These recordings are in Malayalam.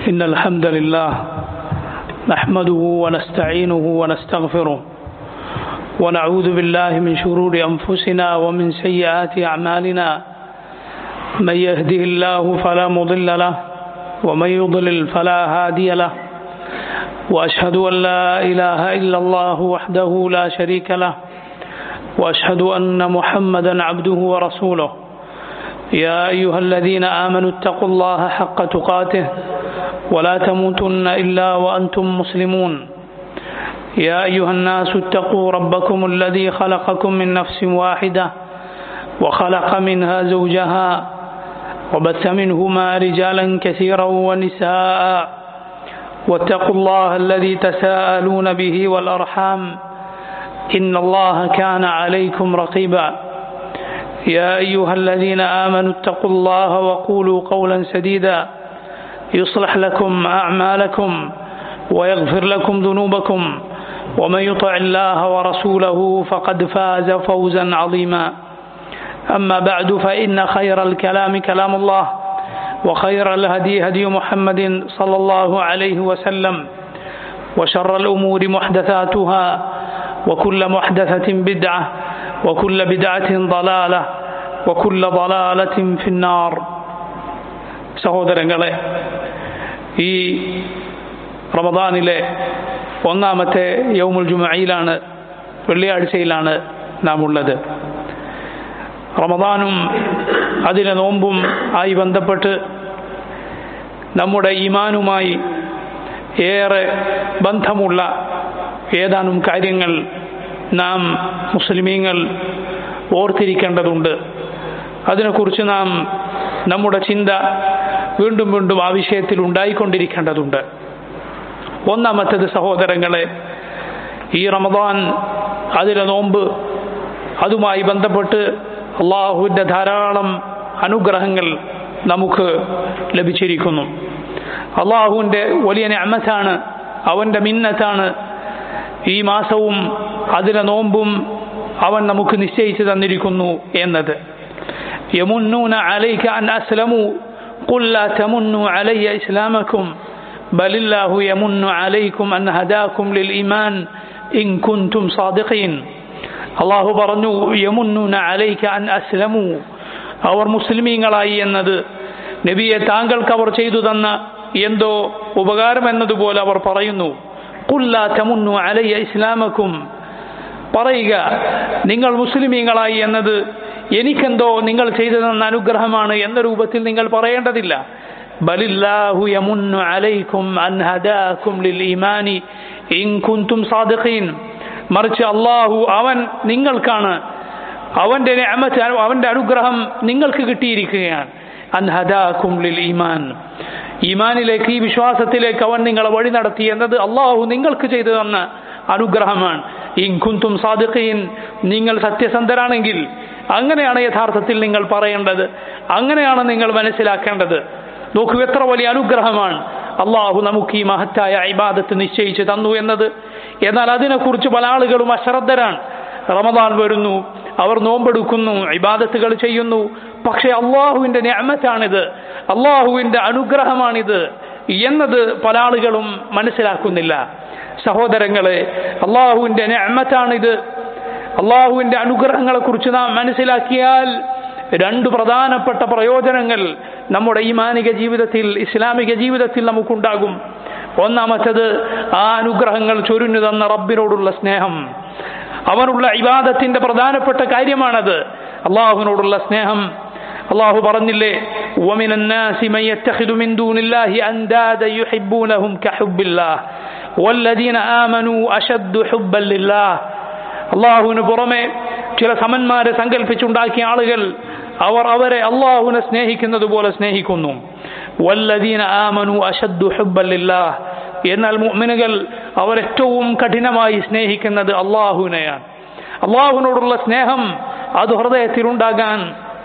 إن الحمد لله نحمده ونستعينه ونستغفره ونعوذ بالله من شرور أنفسنا ومن سيئات أعمالنا من يهده الله فلا مضل له ومن يضلل فلا هادي له وأشهد أن لا إله إلا الله وحده لا شريك له وأشهد أن محمدا عبده ورسوله يا أيها الذين آمنوا اتقوا الله حق تقاته ولا تموتن إلا وأنتم مسلمون يا أيها الناس اتقوا ربكم الذي خلقكم من نفس واحدة وخلق منها زوجها وبث منهما رجالا كثيرا ونساء واتقوا الله الذي تساءلون به والأرحام إن الله كان عليكم رقيبا يا أيها الذين آمنوا اتقوا الله وقولوا قولا سديدا يصلح لكم أعمالكم ويغفر لكم ذنوبكم ومن يطع الله ورسوله فقد فاز فوزا عظيما أما بعد فإن خير الكلام كلام الله وخير الهدي هدي محمد صلى الله عليه وسلم وشر الأمور محدثاتها وكل محدثة بدعة وكل بدعة ضلالة وكل ضلالة في النار സഹോദരങ്ങളെ ഈ റമദാനിലെ ഒന്നാമത്തെ യൗമുൽ ജുമയിലാണ് വെള്ളിയാഴ്ചയിലാണ് നാം ഉള്ളത് റമദാനും അതിലെ നോമ്പും ആയി ബന്ധപ്പെട്ട് നമ്മുടെ ഈമാനുമായി ഏറെ ബന്ധമുള്ള ഏതാനും കാര്യങ്ങൾ നാം മുസ്ലിമീങ്ങൾ ഓർത്തിരിക്കേണ്ടതുണ്ട് അതിനെക്കുറിച്ച് നാം നമ്മുടെ ചിന്ത വീണ്ടും വീണ്ടും ആ വിഷയത്തിൽ ഉണ്ടായിക്കൊണ്ടിരിക്കേണ്ടതുണ്ട് ഒന്നാമത്തത് സഹോദരങ്ങളെ ഈ റമദാൻ അതിലെ നോമ്പ് അതുമായി ബന്ധപ്പെട്ട് അള്ളാഹുവിൻ്റെ ധാരാളം അനുഗ്രഹങ്ങൾ നമുക്ക് ലഭിച്ചിരിക്കുന്നു അള്ളാഹുവിൻ്റെ വലിയ ഞാമത്താണ് അവൻ്റെ മിന്നത്താണ് ഈ മാസവും അതിലെ നോമ്പും അവൻ നമുക്ക് നിശ്ചയിച്ചു തന്നിരിക്കുന്നു എന്നത് യമുന്നൂന അലൈക അൻ അസ്ലമു قل لا تمنوا علي إسلامكم بل الله يمن عليكم أن هداكم للإيمان إن كنتم صادقين അള്ളാഹു പറഞ്ഞു യമുന്നൂന അലൈക അൻ അസ്ലമു അവർ മുസ്ലിമീങ്ങളായി എന്നത് നബിയെ താങ്കൾക്ക് അവർ ചെയ്തു തന്ന എന്തോ ഉപകാരം എന്നതുപോലെ അവർ പറയുന്നു കുല്ല തമുന്നു അലയ്യ ഇസ്ലാമക്കും പറയുക നിങ്ങൾ മുസ്ലിമീങ്ങളായി എന്നത് എനിക്കെന്തോ നിങ്ങൾ ചെയ്തു തന്ന അനുഗ്രഹമാണ് എന്ന രൂപത്തിൽ നിങ്ങൾ പറയേണ്ടതില്ല ബലില്ലാഹു യമുന്നു അലൈക്കും അൻ ഹദാക്കും ലിൽ ഈമാനി ഇൻ കുന്തും സാദിഖീൻ മറിച്ച് അള്ളാഹു അവൻ നിങ്ങൾക്കാണ് അവന്റെ അവന്റെ അനുഗ്രഹം നിങ്ങൾക്ക് കിട്ടിയിരിക്കുകയാണ് അൻഹദാക്കും ലിൽ ഈമാൻ ഈമാനിലേക്ക് ഈ വിശ്വാസത്തിലേക്ക് അവൻ നിങ്ങളെ വഴി നടത്തി എന്നത് അള്ളാഹു നിങ്ങൾക്ക് ചെയ്തു തന്ന അനുഗ്രഹമാണ് ഇൻകുന്തും സാദിഖീൻ നിങ്ങൾ സത്യസന്ധരാണെങ്കിൽ അങ്ങനെയാണ് യഥാർത്ഥത്തിൽ നിങ്ങൾ പറയേണ്ടത് അങ്ങനെയാണ് നിങ്ങൾ മനസ്സിലാക്കേണ്ടത് നോക്കൂ എത്ര വലിയ അനുഗ്രഹമാണ് അള്ളാഹു നമുക്ക് ഈ മഹത്തായ ഇബാദത്ത് നിശ്ചയിച്ച് തന്നു എന്നത് എന്നാൽ അതിനെക്കുറിച്ച് പല ആളുകളും അശ്രദ്ധരാണ് റമദാൻ വരുന്നു അവർ നോമ്പെടുക്കുന്നു ഇബാദത്തുകൾ ചെയ്യുന്നു പക്ഷേ അള്ളാഹുവിന്റെ ഞാമത്താണിത് അള്ളാഹുവിന്റെ അനുഗ്രഹമാണിത് എന്നത് പല ആളുകളും മനസ്സിലാക്കുന്നില്ല സഹോദരങ്ങളെ അള്ളാഹുവിന്റെ ഞാമത്താണിത് അള്ളാഹുവിന്റെ അനുഗ്രഹങ്ങളെ കുറിച്ച് നാം മനസ്സിലാക്കിയാൽ രണ്ട് പ്രധാനപ്പെട്ട പ്രയോജനങ്ങൾ നമ്മുടെ ഈമാനിക ജീവിതത്തിൽ ഇസ്ലാമിക ജീവിതത്തിൽ നമുക്കുണ്ടാകും ഒന്നാമത്തത് ആ അനുഗ്രഹങ്ങൾ ചൊരിഞ്ഞു തന്ന റബ്ബിനോടുള്ള സ്നേഹം അവനുള്ള ഇബാദത്തിന്റെ പ്രധാനപ്പെട്ട കാര്യമാണത് അള്ളാഹുവിനോടുള്ള സ്നേഹം അള്ളാഹു പറഞ്ഞില്ലേ ومن الناس من يتخذ من دون الله أندادا يحبونهم كحب الله والذين آمنوا أشد حبا لله അള്ളാഹുവിന് പുറമെ ചില സമന്മാരെ സങ്കല്പിച്ചുണ്ടാക്കിയ ആളുകൾ അവർ അവരെ അള്ളാഹുവിനെ സ്നേഹിക്കുന്നത് പോലെ സ്നേഹിക്കുന്നു വല്ലദീന ആമനു അശദ്ദു ഹുബ്ബല്ലില്ലാഹ് എന്നാൽ മുഅ്മിനുകൾ അവർ ഏറ്റവും കഠിനമായി സ്നേഹിക്കുന്നത് അള്ളാഹുവിനെയാണ് അള്ളാഹുവിനോടുള്ള സ്നേഹം അത് ഹൃദയത്തിലുണ്ടാകാൻ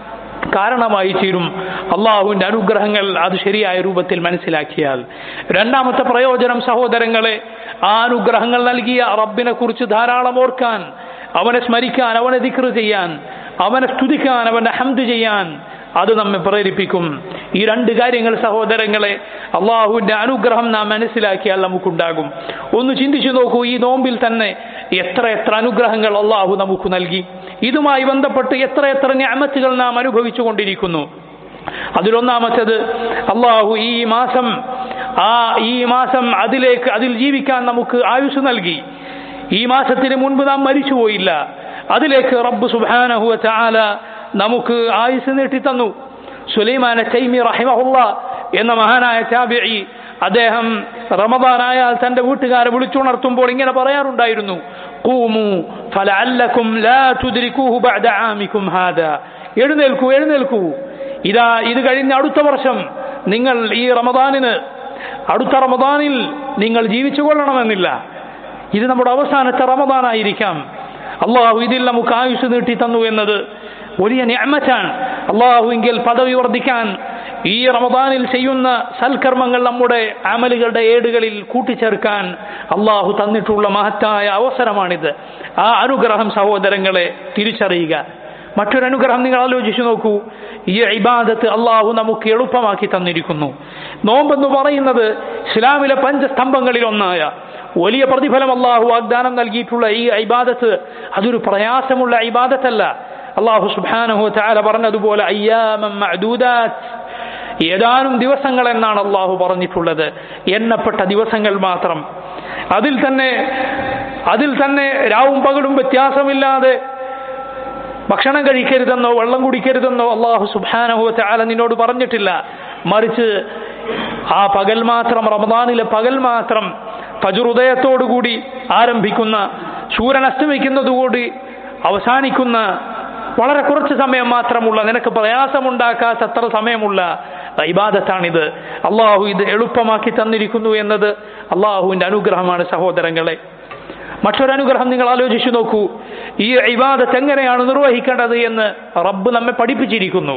കാരണമായി തീരും അള്ളാഹുവിന്റെ അനുഗ്രഹങ്ങൾ അത് ശരിയായ രൂപത്തിൽ മനസ്സിലാക്കിയാൽ രണ്ടാമത്തെ പ്രയോജനം സഹോദരങ്ങളെ ആ അനുഗ്രഹങ്ങൾ നൽകിയ റബ്ബിനെ കുറിച്ച് ധാരാളം ഓർക്കാൻ അവനെ സ്മരിക്കാൻ അവനെ ദിക്ർ ചെയ്യാൻ അവനെ സ്തുതിക്കാൻ അവനെ ഹംദ് ചെയ്യാൻ അത് നമ്മെ പ്രേരിപ്പിക്കും ഈ രണ്ട് കാര്യങ്ങൾ സഹോദരങ്ങളെ അള്ളാഹുവിന്റെ അനുഗ്രഹം നാം മനസ്സിലാക്കിയാൽ നമുക്കുണ്ടാകും ഒന്ന് ചിന്തിച്ചു നോക്കൂ ഈ നോമ്പിൽ തന്നെ എത്ര എത്ര അനുഗ്രഹങ്ങൾ അള്ളാഹു നമുക്ക് നൽകി ഇതുമായി ബന്ധപ്പെട്ട് എത്ര എത്ര ഞാമത്തുകൾ നാം അനുഭവിച്ചു കൊണ്ടിരിക്കുന്നു അതിലൊന്നാമത്തത് അള്ളാഹു ഈ മാസം ആ ഈ മാസം അതിലേക്ക് അതിൽ ജീവിക്കാൻ നമുക്ക് ആയുസ് നൽകി ഈ മാസത്തിന് മുൻപ് നാം മരിച്ചുപോയില്ല അതിലേക്ക് റബ്ബ് സുബാനഹുവ ചാല നമുക്ക് ആയുസ് നീട്ടി തന്നു സുലൈമാന തൈമി റഹിമഹുള്ള എന്ന മഹാനായ ചാബിഇ അദ്ദേഹം റമദാനായാൽ തന്റെ വീട്ടുകാരെ വിളിച്ചുണർത്തുമ്പോൾ ഇങ്ങനെ പറയാറുണ്ടായിരുന്നു കൂമു ഫലഅല്ലക്കും ലാ തുദ്രികൂഹു ബഅദ ആമിക്കും ഹാദാ എഴുന്നേൽക്കൂ എഴുന്നേൽക്കൂ ഇതാ ഇത് കഴിഞ്ഞ അടുത്ത വർഷം നിങ്ങൾ ഈ റമദാനിന് അടുത്ത റമദാനിൽ നിങ്ങൾ ജീവിച്ചു കൊള്ളണമെന്നില്ല ഇത് നമ്മുടെ അവസാനത്തെ റമദാനായിരിക്കാം അള്ളാഹു ഇതിൽ നമുക്ക് ആയുസ് നീട്ടി തന്നു എന്നത് വലിയ ഞാമറ്റാണ് അള്ളാഹുവിങ്കിൽ പദവി വർദ്ധിക്കാൻ ഈ റമദാനിൽ ചെയ്യുന്ന സൽക്കർമ്മങ്ങൾ നമ്മുടെ അമലുകളുടെ ഏടുകളിൽ കൂട്ടിച്ചേർക്കാൻ അള്ളാഹു തന്നിട്ടുള്ള മഹത്തായ അവസരമാണിത് ആ അനുഗ്രഹം സഹോദരങ്ങളെ തിരിച്ചറിയുക മറ്റൊരനുഗ്രഹം നിങ്ങൾ ആലോചിച്ചു നോക്കൂ ഈ ഇബാദത്ത് അള്ളാഹു നമുക്ക് എളുപ്പമാക്കി തന്നിരിക്കുന്നു നോമ്പെന്ന് പറയുന്നത് ഇസ്ലാമിലെ പഞ്ചസ്തംഭങ്ങളിൽ ഒന്നായ വലിയ പ്രതിഫലം അള്ളാഹു വാഗ്ദാനം നൽകിയിട്ടുള്ള ഈ ഇബാദത്ത് അതൊരു പ്രയാസമുള്ള ഇബാദത്തല്ല അള്ളാഹു സുബാനഹു താല പറഞ്ഞതുപോലെ അയ്യാമം ഏതാനും ദിവസങ്ങൾ എന്നാണ് അള്ളാഹു പറഞ്ഞിട്ടുള്ളത് എണ്ണപ്പെട്ട ദിവസങ്ങൾ മാത്രം അതിൽ തന്നെ അതിൽ തന്നെ രാവും പകലും വ്യത്യാസമില്ലാതെ ഭക്ഷണം കഴിക്കരുതെന്നോ വെള്ളം കുടിക്കരുതെന്നോ അള്ളാഹു സുബാനഹു താല നിന്നോട് പറഞ്ഞിട്ടില്ല മറിച്ച് ആ പകൽ മാത്രം റമദാനിലെ പകൽ മാത്രം ഫജുറുദയത്തോടുകൂടി ആരംഭിക്കുന്ന സൂര്യൻ അസ്തമിക്കുന്നതുകൂടി അവസാനിക്കുന്ന വളരെ കുറച്ച് സമയം മാത്രമുള്ള നിനക്ക് പ്രയാസമുണ്ടാക്കാത്തത്ര സമയമുള്ള ഇബാദത്താണിത് അള്ളാഹു ഇത് എളുപ്പമാക്കി തന്നിരിക്കുന്നു എന്നത് അള്ളാഹുവിന്റെ അനുഗ്രഹമാണ് സഹോദരങ്ങളെ മറ്റൊരനുഗ്രഹം നിങ്ങൾ ആലോചിച്ചു നോക്കൂ ഈ ഇബാദത്ത് എങ്ങനെയാണ് നിർവഹിക്കേണ്ടത് എന്ന് റബ്ബ് നമ്മെ പഠിപ്പിച്ചിരിക്കുന്നു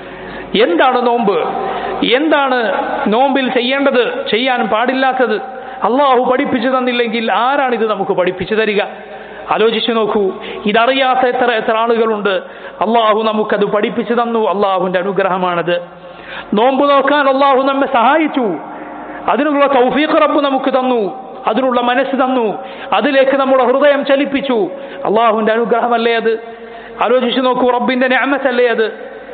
എന്താണ് നോമ്പ് എന്താണ് നോമ്പിൽ ചെയ്യേണ്ടത് ചെയ്യാൻ പാടില്ലാത്തത് അള്ളാഹു പഠിപ്പിച്ചു തന്നില്ലെങ്കിൽ ആരാണ് ഇത് നമുക്ക് പഠിപ്പിച്ചു തരിക ആലോചിച്ചു നോക്കൂ ഇതറിയാത്ത എത്ര എത്ര ആളുകളുണ്ട് അള്ളാഹു നമുക്കത് പഠിപ്പിച്ചു തന്നു അള്ളാഹുവിന്റെ അനുഗ്രഹമാണത് നോമ്പ് നോക്കാൻ അള്ളാഹു നമ്മെ സഹായിച്ചു അതിനുള്ള തൗഫീഖ് റബ്ബ് നമുക്ക് തന്നു അതിനുള്ള മനസ്സ് തന്നു അതിലേക്ക് നമ്മുടെ ഹൃദയം ചലിപ്പിച്ചു അള്ളാഹുവിന്റെ അനുഗ്രഹമല്ലേ അത് ആലോചിച്ചു നോക്കൂ റബ്ബിന്റെ ഞാമത്തല്ലേ അത്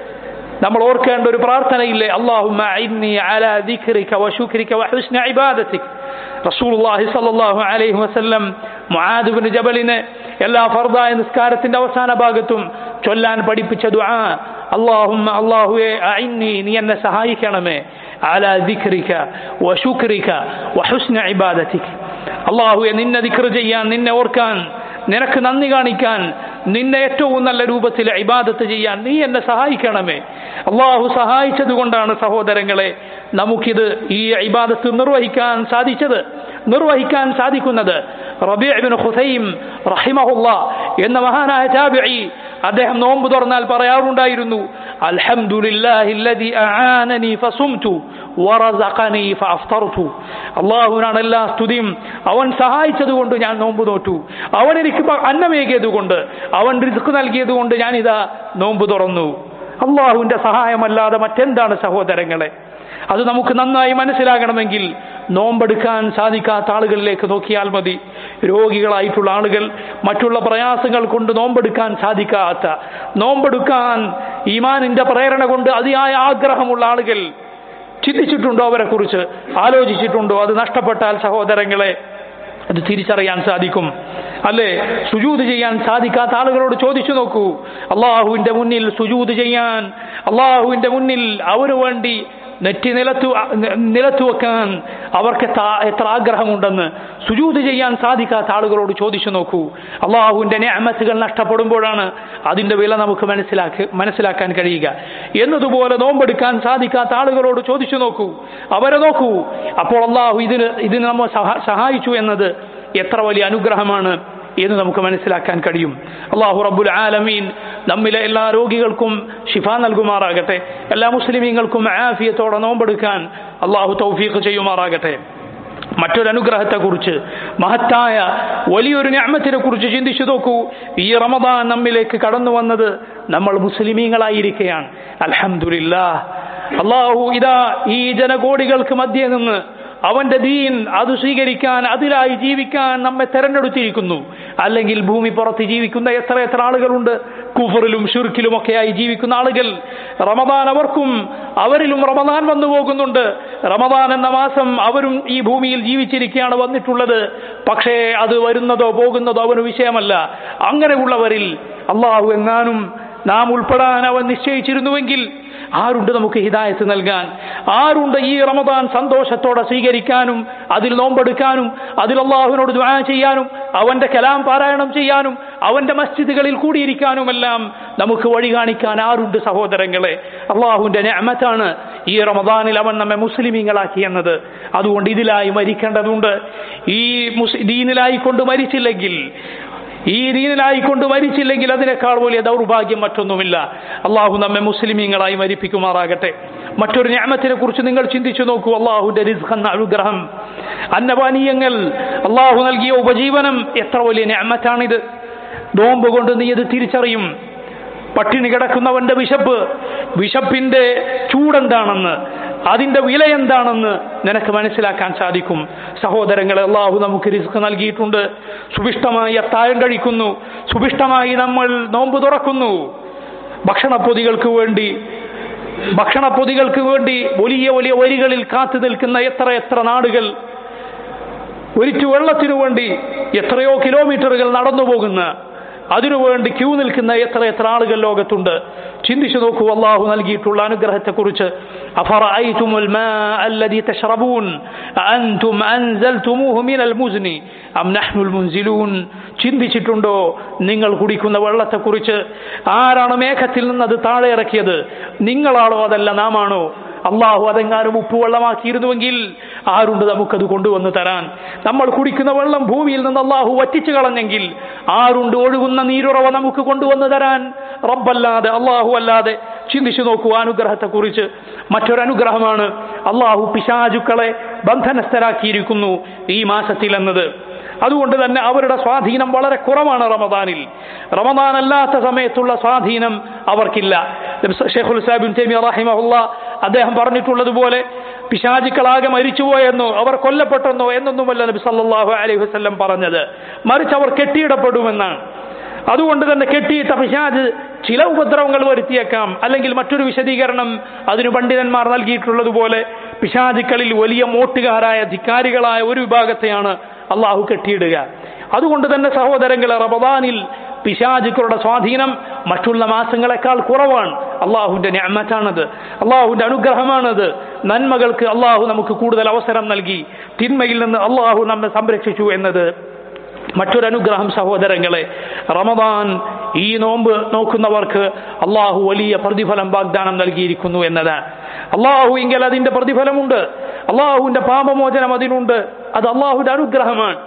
നമ്മൾ ഓർക്കേണ്ട ഒരു പ്രാർത്ഥനയില്ലേ അള്ളാഹുമ്മ അലാ ദിക്രിക വശുക്രിക വഹുസ്ന ഇബാദതിക് റസൂലുള്ളാഹി സ്വല്ലല്ലാഹു അലൈഹി വസല്ലം മുആദ് ഇബ്നു ജബലിനെ എല്ലാ ഫർദായ നിസ്കാരത്തിന്റെ അവസാന ഭാഗത്തും ചൊല്ലാൻ പഠിപ്പിച്ച ദുആ അള്ളാഹുമ്മ അള്ളാഹുവെ അഇന്നി നീ എന്നെ സഹായിക്കണമേ അലാ ദിക്രിക വശുക്രിക വഹുസ്ന ഇബാദതിക് അള്ളാഹുവെ നിന്നെ ദിക്ർ ചെയ്യാൻ നിന്നെ ഓർക്കാൻ നിനക്ക് നന്ദി കാണിക്കാൻ നിന്നെ ഏറ്റവും നല്ല രൂപത്തിൽ ഇബാദത്ത് ചെയ്യാൻ നീ എന്നെ സഹായിക്കണമേ അള്ളാഹു സഹായിച്ചത് കൊണ്ടാണ് സഹോദരങ്ങളെ നമുക്കിത് ഈ ഇബാദത്ത് നിർവഹിക്കാൻ സാധിച്ചത് നിർവഹിക്കാൻ സാധിക്കുന്നത് റബിഅബിൻ ഹുസൈം റഹിമഹുല്ല എന്ന മഹാനായ താബിഈ അദ്ദേഹം നോമ്പ് തുറന്നാൽ പറയാറുണ്ടായിരുന്നു അൽഹംദുലില്ലാഹില്ലദി അആനനി ഫസുംതു വറസഖനി ഫഅഫ്തർതു അല്ലാഹുവിനാണ് എല്ലാ സ്തുതിയും അവൻ സഹായിച്ചതുകൊണ്ട് ഞാൻ നോമ്പ് നോറ്റു അവൻ എനിക്ക് അന്നമേകിയത് കൊണ്ട് അവൻ റിസ്ക് നൽകിയത് കൊണ്ട് ഞാൻ ഇതാ നോമ്പ് തുറന്നു അള്ളാഹുവിന്റെ സഹായമല്ലാതെ മറ്റെന്താണ് സഹോദരങ്ങളെ അത് നമുക്ക് നന്നായി മനസ്സിലാകണമെങ്കിൽ നോമ്പെടുക്കാൻ സാധിക്കാത്ത ആളുകളിലേക്ക് നോക്കിയാൽ മതി രോഗികളായിട്ടുള്ള ആളുകൾ മറ്റുള്ള പ്രയാസങ്ങൾ കൊണ്ട് നോമ്പെടുക്കാൻ സാധിക്കാത്ത നോമ്പെടുക്കാൻ ഈമാനിന്റെ പ്രേരണ കൊണ്ട് അതിയായ ആഗ്രഹമുള്ള ആളുകൾ ചിന്തിച്ചിട്ടുണ്ടോ അവരെ കുറിച്ച് ആലോചിച്ചിട്ടുണ്ടോ അത് നഷ്ടപ്പെട്ടാൽ സഹോദരങ്ങളെ അത് തിരിച്ചറിയാൻ സാധിക്കും അല്ലേ സുജൂത് ചെയ്യാൻ സാധിക്കാത്ത ആളുകളോട് ചോദിച്ചു നോക്കൂ അള്ളാഹുവിന്റെ മുന്നിൽ സുജൂത് ചെയ്യാൻ അള്ളാഹുവിന്റെ മുന്നിൽ അവന് വേണ്ടി നെറ്റി നിലത്തു നിലത്തു വെക്കാൻ അവർക്ക് എത്ര ആഗ്രഹമുണ്ടെന്ന് സുജൂത് ചെയ്യാൻ സാധിക്കാത്ത ആളുകളോട് ചോദിച്ചു നോക്കൂ അള്ളാഹുവിന്റെ ഞാമത്തുകൾ നഷ്ടപ്പെടുമ്പോഴാണ് അതിന്റെ വില നമുക്ക് മനസ്സിലാക്കി മനസ്സിലാക്കാൻ കഴിയുക എന്നതുപോലെ നോമ്പെടുക്കാൻ സാധിക്കാത്ത ആളുകളോട് ചോദിച്ചു നോക്കൂ അവരെ നോക്കൂ അപ്പോൾ അള്ളാഹു ഇതിന് ഇതിന് നമ്മൾ സഹായിച്ചു എന്നത് എത്ര വലിയ അനുഗ്രഹമാണ് എന്ന് നമുക്ക് മനസ്സിലാക്കാൻ കഴിയും അള്ളാഹു റബ്ബുൽ ആലമീൻ നമ്മിലെ എല്ലാ രോഗികൾക്കും ഷിഫ നൽകുമാറാകട്ടെ എല്ലാ മുസ്ലിമീങ്ങൾക്കും ആഫിയത്തോടെ നോമ്പെടുക്കാൻ അള്ളാഹു തൗഫീഖ് ചെയ്യുമാറാകട്ടെ മറ്റൊരനുഗ്രഹത്തെക്കുറിച്ച് മഹത്തായ വലിയൊരു ഞാമത്തിനെ കുറിച്ച് ചിന്തിച്ചു നോക്കൂ ഈ റമദാൻ നമ്മിലേക്ക് കടന്നു വന്നത് നമ്മൾ മുസ്ലിമീങ്ങളായിരിക്കുകയാണ് അൽഹംദുലില്ലാ അള്ളാഹു ഇതാ ഈ ജനകോടികൾക്ക് മധ്യേ നിന്ന് അവന്റെ ദീൻ അത് സ്വീകരിക്കാൻ അതിലായി ജീവിക്കാൻ നമ്മെ തെരഞ്ഞെടുത്തിരിക്കുന്നു അല്ലെങ്കിൽ ഭൂമി പുറത്ത് ജീവിക്കുന്ന എത്ര എത്ര ആളുകളുണ്ട് കുഫറിലും ഷുർക്കിലും ഒക്കെയായി ജീവിക്കുന്ന ആളുകൾ റമദാൻ അവർക്കും അവരിലും റമദാൻ വന്നു പോകുന്നുണ്ട് റമദാൻ എന്ന മാസം അവരും ഈ ഭൂമിയിൽ ജീവിച്ചിരിക്കുകയാണ് വന്നിട്ടുള്ളത് പക്ഷേ അത് വരുന്നതോ പോകുന്നതോ അവന് വിഷയമല്ല അങ്ങനെയുള്ളവരിൽ അള്ളാഹു എങ്ങാനും നാം ഉൾപ്പെടാൻ അവൻ നിശ്ചയിച്ചിരുന്നുവെങ്കിൽ ആരുണ്ട് നമുക്ക് ഹിദായത്ത് നൽകാൻ ആരുണ്ട് ഈ റമദാൻ സന്തോഷത്തോടെ സ്വീകരിക്കാനും അതിൽ നോമ്പെടുക്കാനും അതിൽ അള്ളാഹുവിനോട് ദ്വാ ചെയ്യാനും അവന്റെ കലാം പാരായണം ചെയ്യാനും അവന്റെ മസ്ജിദുകളിൽ കൂടിയിരിക്കാനുമെല്ലാം നമുക്ക് വഴി കാണിക്കാൻ ആരുണ്ട് സഹോദരങ്ങളെ അള്ളാഹുവിന്റെ ഞാമത്താണ് ഈ റമദാനിൽ അവൻ നമ്മെ മുസ്ലിമീങ്ങളാക്കി എന്നത് അതുകൊണ്ട് ഇതിലായി മരിക്കേണ്ടതുണ്ട് ഈ മുസ് ദീനിലായി കൊണ്ട് മരിച്ചില്ലെങ്കിൽ ഈ ദീനിലായി കൊണ്ട് മരിച്ചില്ലെങ്കിൽ അതിനേക്കാൾ വലിയ ദൗർഭാഗ്യം മറ്റൊന്നുമില്ല അള്ളാഹു നമ്മെ മുസ്ലിമീങ്ങളായി മരിപ്പിക്കുമാറാകട്ടെ മറ്റൊരു ഞാമത്തിനെ കുറിച്ച് നിങ്ങൾ ചിന്തിച്ചു നോക്കൂ അള്ളാഹുന്റെ റിസ്ഖ് എന്ന അനുഗ്രഹം അന്നപാനീയങ്ങൾ അള്ളാഹു നൽകിയ ഉപജീവനം എത്ര വലിയ ഞാമത്താണിത് നോമ്പ് കൊണ്ട് നീ ഇത് തിരിച്ചറിയും പട്ടിണി കിടക്കുന്നവന്റെ വിശപ്പ് വിശപ്പിന്റെ ചൂടെന്താണെന്ന് അതിന്റെ വില എന്താണെന്ന് നിനക്ക് മനസ്സിലാക്കാൻ സാധിക്കും സഹോദരങ്ങളെ അള്ളാഹു നമുക്ക് റിസ്ക് നൽകിയിട്ടുണ്ട് സുഭിഷ്ടമായി അത്താഴം കഴിക്കുന്നു സുഭിഷ്ടമായി നമ്മൾ നോമ്പ് തുറക്കുന്നു ഭക്ഷണപ്പൊതികൾക്ക് വേണ്ടി ഭക്ഷണപ്പൊതികൾക്ക് വേണ്ടി വലിയ വലിയ വരികളിൽ കാത്തു നിൽക്കുന്ന എത്ര എത്ര നാടുകൾ ഒരിറ്റു വെള്ളത്തിനു വേണ്ടി എത്രയോ കിലോമീറ്ററുകൾ നടന്നു പോകുന്ന അതിനുവേണ്ടി ക്യൂ നിൽക്കുന്ന എത്ര എത്ര ആളുകൾ ലോകത്തുണ്ട് ചിന്തിച്ചു നോക്കൂ അള്ളാഹു നൽകിയിട്ടുള്ള അനുഗ്രഹത്തെക്കുറിച്ച് أفرأيتم الماء الذي تشربون أأنتم أنزلتموه من المزن أم نحن المنزلون ചിന്തിച്ചിട്ടുണ്ടോ നിങ്ങൾ കുടിക്കുന്ന വെള്ളത്തെക്കുറിച്ച് ആരാണ് മേഘത്തിൽ നിന്ന് അത് താഴെ ഇറക്കിയത് നിങ്ങളാണോ അതല്ല നാമാണോ അള്ളാഹു അതെങ്ങാനും ഉപ്പുവെള്ളമാക്കിയിരുന്നുവെങ്കിൽ ആരുണ്ട് നമുക്കത് കൊണ്ടുവന്ന് തരാൻ നമ്മൾ കുടിക്കുന്ന വെള്ളം ഭൂമിയിൽ നിന്ന് അള്ളാഹു വറ്റിച്ചു കളഞ്ഞെങ്കിൽ ആരുണ്ട് ഒഴുകുന്ന നീരുറവ നമുക്ക് കൊണ്ടുവന്ന് തരാൻ റബ്ബല്ലാതെ അള്ളാഹു അല്ലാതെ ചിന്തിച്ചു നോക്കൂ അനുഗ്രഹത്തെക്കുറിച്ച് മറ്റൊരനുഗ്രഹമാണ് അള്ളാഹു പിശാചുക്കളെ ബന്ധനസ്ഥരാക്കിയിരിക്കുന്നു ഈ മാസത്തിൽ എന്നത് അതുകൊണ്ട് തന്നെ അവരുടെ സ്വാധീനം വളരെ കുറവാണ് റമദാനിൽ റമദാൻ അല്ലാത്ത സമയത്തുള്ള സ്വാധീനം അവർക്കില്ല ഷെയ്ഖുൽ സാബിൻ തേമിയ റഹിമഹുല്ല അദ്ദേഹം പറഞ്ഞിട്ടുള്ളതുപോലെ പിശാചുക്കളാകെ മരിച്ചുപോയെന്നോ അവർ കൊല്ലപ്പെട്ടെന്നോ എന്നൊന്നുമല്ല നബി സല്ലല്ലാഹു അലൈഹി വസല്ലം പറഞ്ഞത് മറിച്ച് അവർ കെട്ടിയിടപ്പെടുമെന്നാണ് അതുകൊണ്ട് തന്നെ കെട്ടിയിട്ട പിശാജ് ചില ഉപദ്രവങ്ങൾ വരുത്തിയേക്കാം അല്ലെങ്കിൽ മറ്റൊരു വിശദീകരണം അതിന് പണ്ഡിതന്മാർ നൽകിയിട്ടുള്ളതുപോലെ പിശാചുക്കളിൽ വലിയ മോട്ടുകാരായ ധിക്കാരികളായ ഒരു വിഭാഗത്തെയാണ് അള്ളാഹു കെട്ടിയിടുക അതുകൊണ്ട് തന്നെ സഹോദരങ്ങളെ റമദാനിൽ പിശാചുക്കളുടെ സ്വാധീനം മറ്റുള്ള മാസങ്ങളെക്കാൾ കുറവാണ് അള്ളാഹുവിന്റെ ഞാമത്താണത് അള്ളാഹുവിന്റെ അനുഗ്രഹമാണത് നന്മകൾക്ക് അള്ളാഹു നമുക്ക് കൂടുതൽ അവസരം നൽകി തിന്മയിൽ നിന്ന് അള്ളാഹു നമ്മെ സംരക്ഷിച്ചു എന്നത് മറ്റൊരനുഗ്രഹം സഹോദരങ്ങളെ റമദാൻ ഈ നോമ്പ് നോക്കുന്നവർക്ക് അള്ളാഹു വലിയ പ്രതിഫലം വാഗ്ദാനം നൽകിയിരിക്കുന്നു എന്നതാണ് അള്ളാഹു എങ്കിൽ അതിന്റെ പ്രതിഫലമുണ്ട് അള്ളാഹുവിന്റെ പാപമോചനം അതിനുണ്ട് അത് അള്ളാഹുവിന്റെ അനുഗ്രഹമാണ്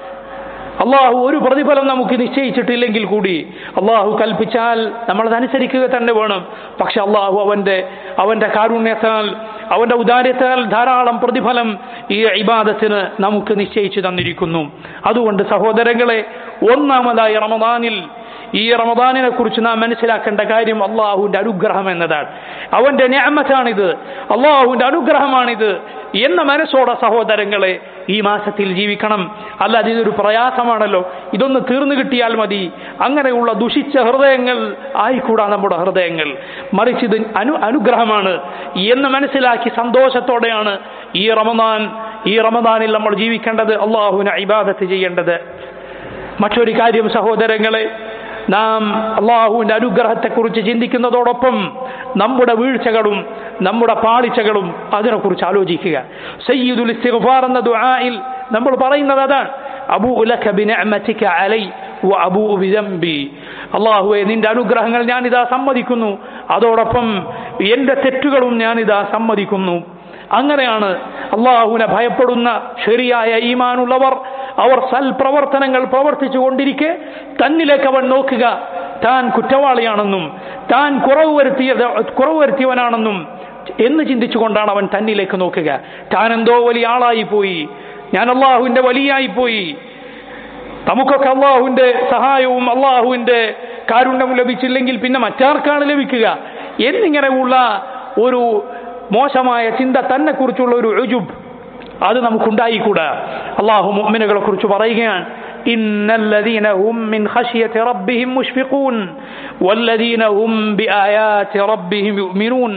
അള്ളാഹു ഒരു പ്രതിഫലം നമുക്ക് നിശ്ചയിച്ചിട്ടില്ലെങ്കിൽ കൂടി അള്ളാഹു കൽപ്പിച്ചാൽ നമ്മൾ അതനുസരിക്കുക തന്നെ വേണം പക്ഷെ അള്ളാഹു അവന്റെ അവന്റെ കാരുണ്യത്താൽ അവന്റെ ഉദാര്യത്താൽ ധാരാളം പ്രതിഫലം ഈ ഇബാദത്തിന് നമുക്ക് നിശ്ചയിച്ചു തന്നിരിക്കുന്നു അതുകൊണ്ട് സഹോദരങ്ങളെ ഒന്നാമതായി റമദാനിൽ ഈ റമദാനിനെ കുറിച്ച് നാം മനസ്സിലാക്കേണ്ട കാര്യം അള്ളാഹുവിന്റെ അനുഗ്രഹം എന്നതാണ് അവന്റെ ഞാമത്താണിത് അള്ളാഹുവിന്റെ അനുഗ്രഹമാണിത് എന്ന മനസ്സോടെ സഹോദരങ്ങളെ ഈ മാസത്തിൽ ജീവിക്കണം അല്ലാതെ ഇതൊരു പ്രയാസമാണല്ലോ ഇതൊന്ന് തീർന്നു കിട്ടിയാൽ മതി അങ്ങനെയുള്ള ദുഷിച്ച ഹൃദയങ്ങൾ ആയിക്കൂടാ നമ്മുടെ ഹൃദയങ്ങൾ മറിച്ച് ഇത് അനു അനുഗ്രഹമാണ് എന്ന് മനസ്സിലാക്കി സന്തോഷത്തോടെയാണ് ഈ റമദാൻ ഈ റമദാനിൽ നമ്മൾ ജീവിക്കേണ്ടത് അള്ളാഹുവിനെ ഇബാദത്ത് ചെയ്യേണ്ടത് മറ്റൊരു കാര്യം സഹോദരങ്ങളെ നാം അള്ളാഹുവിന്റെ അനുഗ്രഹത്തെക്കുറിച്ച് ചിന്തിക്കുന്നതോടൊപ്പം നമ്മുടെ വീഴ്ചകളും നമ്മുടെ പാളിച്ചകളും അതിനെക്കുറിച്ച് ആലോചിക്കുക സയ്യിദുൽ ഇസ്തിഗ്ഫാർ എന്ന ദുആയിൽ നമ്മൾ പറയുന്നത് അതാണ് അബൂ ലക ബിനിഅമതിക അലൈ വ അബൂ ബിദംബി അള്ളാഹുവെ നിന്റെ അനുഗ്രഹങ്ങൾ ഞാനിതാ സമ്മതിക്കുന്നു അതോടൊപ്പം എന്റെ തെറ്റുകളും ഞാനിതാ സമ്മതിക്കുന്നു അങ്ങനെയാണ് അള്ളാഹുവിനെ ഭയപ്പെടുന്ന ശരിയായ ഈമാനുള്ളവർ അവർ സൽപ്രവർത്തനങ്ങൾ പ്രവർത്തിച്ചു കൊണ്ടിരിക്കെ തന്നിലേക്ക് അവൻ നോക്കുക താൻ കുറ്റവാളിയാണെന്നും താൻ കുറവ് വരുത്തിയ കുറവ് വരുത്തിയവനാണെന്നും എന്ന് ചിന്തിച്ചുകൊണ്ടാണ് അവൻ തന്നിലേക്ക് നോക്കുക താൻ എന്തോ വലിയ ആളായി പോയി ഞാൻ അള്ളാഹുവിന്റെ വലിയായി പോയി നമുക്കൊക്കെ അള്ളാഹുവിന്റെ സഹായവും അള്ളാഹുവിന്റെ കാരുണ്യം ലഭിച്ചില്ലെങ്കിൽ പിന്നെ മറ്റാർക്കാണ് ലഭിക്കുക എന്നിങ്ങനെയുള്ള ഒരു മോശമായ ചിന്ത തന്നെ കുറിച്ചുള്ള ഒരു ഉജുബ് അത് നമുക്കുണ്ടായിക്കൂടാ അള്ളാഹു മുഅ്മിനുകളെ കുറിച്ച് പറയുകയാണ് إن الذين هم من خشية ربهم مشفقون والذين هم بآيات ربهم يؤمنون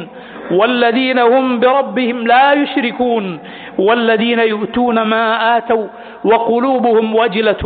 والذين هم بربهم لا يشركون والذين يؤتون ما آتوا وقلوبهم وجلة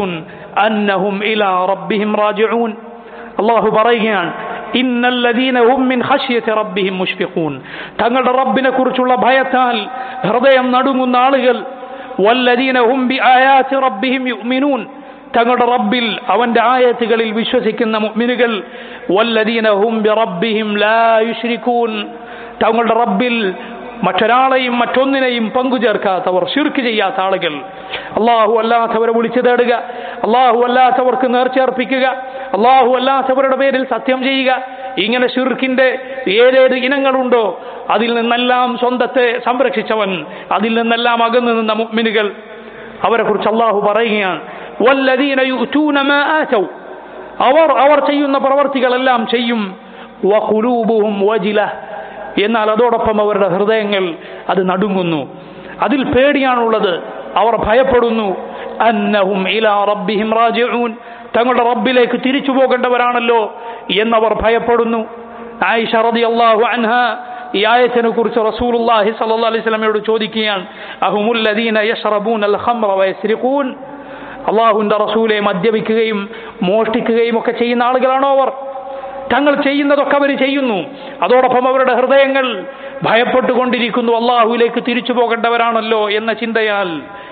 أنهم إلى ربهم راجعون الله بريان إن الذين هم من خشية ربهم مشفقون തങ്ങളുടെ റബ്ബിനെ കുറിച്ചുള്ള ഭയത്താൽ ഹൃദയം നടുങ്ങുന്ന ആളുകൾ والذين هم بآيات ربهم يؤمنون തങ്ങളുടെ റബ്ബിൽ അവന്റെ ആയത്തുകളിൽ വിശ്വസിക്കുന്ന മുഅ്മിനുകൾ വല്ലദീന ഹും ബിറബ്ബിഹിം ലാ യുശ്രികൂൻ തങ്ങളുടെ റബ്ബിൽ മറ്റൊരാളെയും മറ്റൊന്നിനെയും പങ്കുചേർക്കാത്തവർ ഷിർക്ക് ചെയ്യാത്ത ആളുകൾ അള്ളാഹു അല്ലാത്തവരെ വിളിച്ചു തേടുക അള്ളാഹു അല്ലാത്തവർക്ക് നേർച്ചേർപ്പിക്കുക അള്ളാഹു അല്ലാത്തവരുടെ പേരിൽ സത്യം ചെയ്യുക ഇങ്ങനെ ഷിർക്കിന്റെ ഏതേത് ഇനങ്ങളുണ്ടോ അതിൽ നിന്നെല്ലാം സ്വന്തത്തെ സംരക്ഷിച്ചവൻ അതിൽ നിന്നെല്ലാം അകന്നു നിന്ന മുഅ്മിനുകൾ അവരെ കുറിച്ച് അള്ളാഹു പറയുകയാണ് വല്ലദീന യുഅ്തൂന മാ ആതൗ അവർ അവർ ചെയ്യുന്ന പ്രവർത്തികളെല്ലാം ചെയ്യും വഖുലൂബുഹും വജില എന്നാൽ അതോടൊപ്പം അവരുടെ ഹൃദയങ്ങൾ അത് നടുങ്ങുന്നു അതിൽ പേടിയാണുള്ളത് അവർ ഭയപ്പെടുന്നു അന്നഹും ഇലാ റബ്ബിഹിം റാജിഊൻ തങ്ങളുടെ റബ്ബിലേക്ക് തിരിച്ചു പോകേണ്ടവരാണല്ലോ എന്നവർ ഭയപ്പെടുന്നു ആയിഷ റളിയല്ലാഹു അൻഹ ഈ ആയത്തിനെ കുറിച്ച് റസൂലുള്ളാഹി സ്വല്ലല്ലാഹു അലൈഹി വസല്ലമയോട് ചോദിക്കുകയാണ് അഹുമുല്ലദീന യശ്റബൂനൽ ഖംറ വയസ്രിഖൂൻ അള്ളാഹുവിന്റെ റസൂലെ മദ്യപിക്കുകയും മോഷ്ടിക്കുകയും ഒക്കെ ചെയ്യുന്ന ആളുകളാണോ അവർ തങ്ങൾ ചെയ്യുന്നതൊക്കെ അവർ ചെയ്യുന്നു അതോടൊപ്പം അവരുടെ ഹൃദയങ്ങൾ ഭയപ്പെട്ടുകൊണ്ടിരിക്കുന്നു അള്ളാഹുവിലേക്ക് തിരിച്ചു പോകേണ്ടവരാണല്ലോ എന്ന ചിന്തയാൽ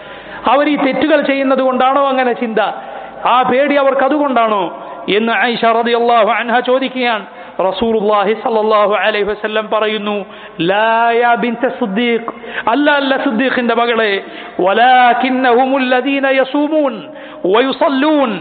അവർ ഈ തെറ്റുകൾ ചെയ്യുന്നത് കൊണ്ടാണോ അങ്ങനെ ചിന്ത ആ പേടി അവർക്ക് അതുകൊണ്ടാണോ എന്ന് ഐഷ റളിയല്ലാഹു അൻഹ ചോദിക്കുകയാണ് റസൂലുള്ളാഹി സ്വല്ലല്ലാഹു അലൈഹി വസല്ലം പറയുന്നു ലാ യാ ബിൻത സിദ്ദീഖ് അല്ല അല്ല സിദ്ദീഖിന്റെ മകളെ വലാകിന്നഹും الذين يصومون ويصلون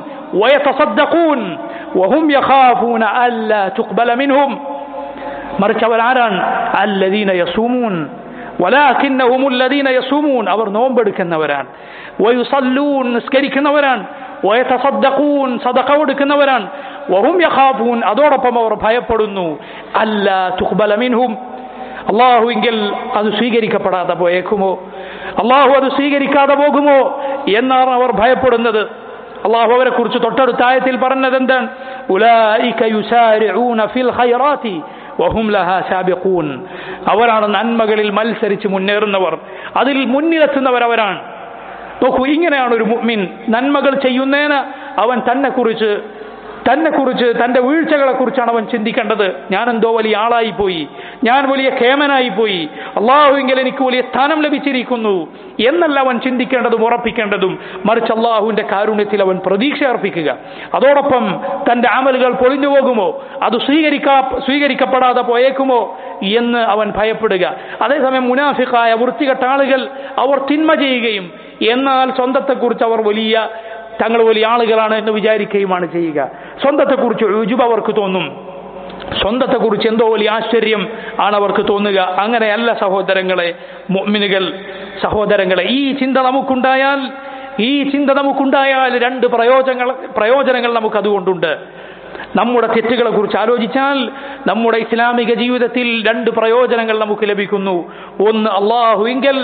ويتصدقون وهم يخافون ألا تقبل منهم മറിച്ച് അവർ ആരാണ് അല്ലദീന യസൂമൂൻ വലാകിന്നഹും الذين يصومون അവർ നോമ്പെടുക്കുന്നവരാണ് വയുസല്ലൂൻ നിസ്കരിക്കുന്നവരാണ് വയതസദ്ദഖൂൻ സദഖ കൊടുക്കുന്നവരാണ് വഹും യഖാഫൂൻ അതോടൊപ്പം അവർ ഭയപ്പെടുന്നു അല്ല തുഖ്ബല മിൻഹും അള്ളാഹുവിങ്കിൽ അത് സ്വീകരിക്കപ്പെടാതെ പോയേക്കുമോ അള്ളാഹു അത് സ്വീകരിക്കാതെ പോകുമോ എന്നാണ് അവർ ഭയപ്പെടുന്നത് അള്ളാഹു അവരെ കുറിച്ച് തൊട്ടടുത്ത ആയത്തിൽ പറഞ്ഞത് എന്താണ് ഉലായിക യുസാരിഊന ഫിൽ ഖൈറാത്തി വഹും ലഹാ സാബിഖൂൻ അവരാണ് നന്മകളിൽ മത്സരിച്ച് മുന്നേറുന്നവർ അതിൽ മുന്നിലെത്തുന്നവർ അവരാണ് നോക്കൂ ഇങ്ങനെയാണ് ഒരു മുഅ്മിൻ നന്മകൾ ചെയ്യുന്നതിന് അവൻ തന്നെ കുറിച്ച് തന്നെ കുറിച്ച് തന്റെ വീഴ്ചകളെ കുറിച്ചാണ് അവൻ ചിന്തിക്കേണ്ടത് ഞാൻ എന്തോ വലിയ ആളായി പോയി ഞാൻ വലിയ കേമനായി പോയി അള്ളാഹുവിങ്കിൽ എനിക്ക് വലിയ സ്ഥാനം ലഭിച്ചിരിക്കുന്നു എന്നല്ല അവൻ ചിന്തിക്കേണ്ടതും ഉറപ്പിക്കേണ്ടതും മറിച്ച് അള്ളാഹുവിന്റെ കാരുണ്യത്തിൽ അവൻ പ്രതീക്ഷ അർപ്പിക്കുക അതോടൊപ്പം തന്റെ അമലുകൾ പൊളിഞ്ഞു പോകുമോ അത് സ്വീകരിക്കാ സ്വീകരിക്കപ്പെടാതെ പോയേക്കുമോ എന്ന് അവൻ ഭയപ്പെടുക അതേസമയം മുനാഫിക്കായ വൃത്തികെട്ട ആളുകൾ അവർ തിന്മ ചെയ്യുകയും എന്നാൽ സ്വന്തത്തെക്കുറിച്ച് അവർ വലിയ തങ്ങൾ വലിയ ആളുകളാണ് എന്ന് വിചാരിക്കുകയുമാണ് ചെയ്യുക സ്വന്തത്തെക്കുറിച്ച് രുചുബ് അവർക്ക് തോന്നും സ്വന്തത്തെക്കുറിച്ച് എന്തോ വലിയ ആശ്ചര്യം ആണ് അവർക്ക് തോന്നുക അങ്ങനെയല്ല സഹോദരങ്ങളെ മുഅ്മിനുകൾ സഹോദരങ്ങളെ ഈ ചിന്ത നമുക്കുണ്ടായാൽ ഈ ചിന്ത നമുക്കുണ്ടായാൽ രണ്ട് പ്രയോജനങ്ങൾ പ്രയോജനങ്ങൾ നമുക്ക് അതുകൊണ്ടുണ്ട് നമ്മുടെ തെറ്റുകളെ കുറിച്ച് ആലോചിച്ചാൽ നമ്മുടെ ഇസ്ലാമിക ജീവിതത്തിൽ രണ്ട് പ്രയോജനങ്ങൾ നമുക്ക് ലഭിക്കുന്നു ഒന്ന് അള്ളാഹുവിങ്കൽ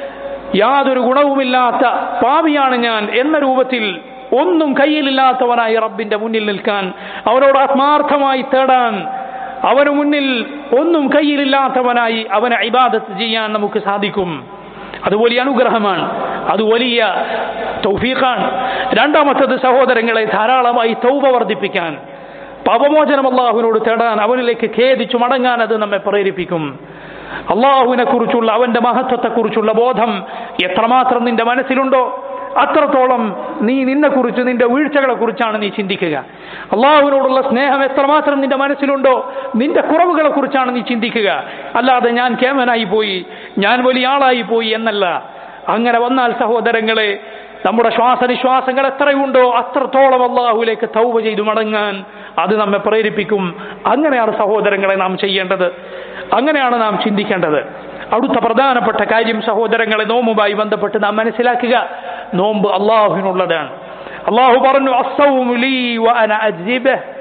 യാതൊരു ഗുണവുമില്ലാത്ത പാവിയാണ് ഞാൻ എന്ന രൂപത്തിൽ ഒന്നും കയ്യിലില്ലാത്തവനായി റബ്ബിന്റെ മുന്നിൽ നിൽക്കാൻ അവനോട് ആത്മാർത്ഥമായി തേടാൻ അവന് മുന്നിൽ ഒന്നും കയ്യിലില്ലാത്തവനായി അവനെ ഇബാദത്ത് ചെയ്യാൻ നമുക്ക് സാധിക്കും അത് വലിയ അനുഗ്രഹമാണ് അത് വലിയ തൗഫീഖാണ് രണ്ടാമത്തത് സഹോദരങ്ങളെ ധാരാളമായി തൗബ വർദ്ധിപ്പിക്കാൻ പാപമോചനം അള്ളാഹുവിനോട് തേടാൻ അവനിലേക്ക് ഖേദിച്ചു മടങ്ങാൻ അത് നമ്മെ പ്രേരിപ്പിക്കും അള്ളാഹുവിനെ കുറിച്ചുള്ള അവന്റെ മഹത്വത്തെക്കുറിച്ചുള്ള ബോധം എത്രമാത്രം നിന്റെ മനസ്സിലുണ്ടോ അത്രത്തോളം നീ നിന്നെ കുറിച്ച് നിന്റെ വീഴ്ചകളെ കുറിച്ചാണ് നീ ചിന്തിക്കുക അള്ളാഹുവിനോടുള്ള സ്നേഹം എത്രമാത്രം നിന്റെ മനസ്സിലുണ്ടോ നിന്റെ കുറവുകളെ കുറിച്ചാണ് നീ ചിന്തിക്കുക അല്ലാതെ ഞാൻ കേമനായി പോയി ഞാൻ വലിയ ആളായി പോയി എന്നല്ല അങ്ങനെ വന്നാൽ സഹോദരങ്ങളെ നമ്മുടെ ശ്വാസനിശ്വാസങ്ങൾ എത്രയുണ്ടോ അത്രത്തോളം അള്ളാഹുലേക്ക് തൗവ ചെയ്തു മടങ്ങാൻ അത് നമ്മെ പ്രേരിപ്പിക്കും അങ്ങനെയാണ് സഹോദരങ്ങളെ നാം ചെയ്യേണ്ടത് അങ്ങനെയാണ് നാം ചിന്തിക്കേണ്ടത് അടുത്ത പ്രധാനപ്പെട്ട കാര്യം സഹോദരങ്ങളെ നോമ്പുമായി ബന്ധപ്പെട്ട് നാം മനസ്സിലാക്കുക നോമ്പ് അള്ളാഹുവിനുള്ളതാണ് അള്ളാഹു പറഞ്ഞു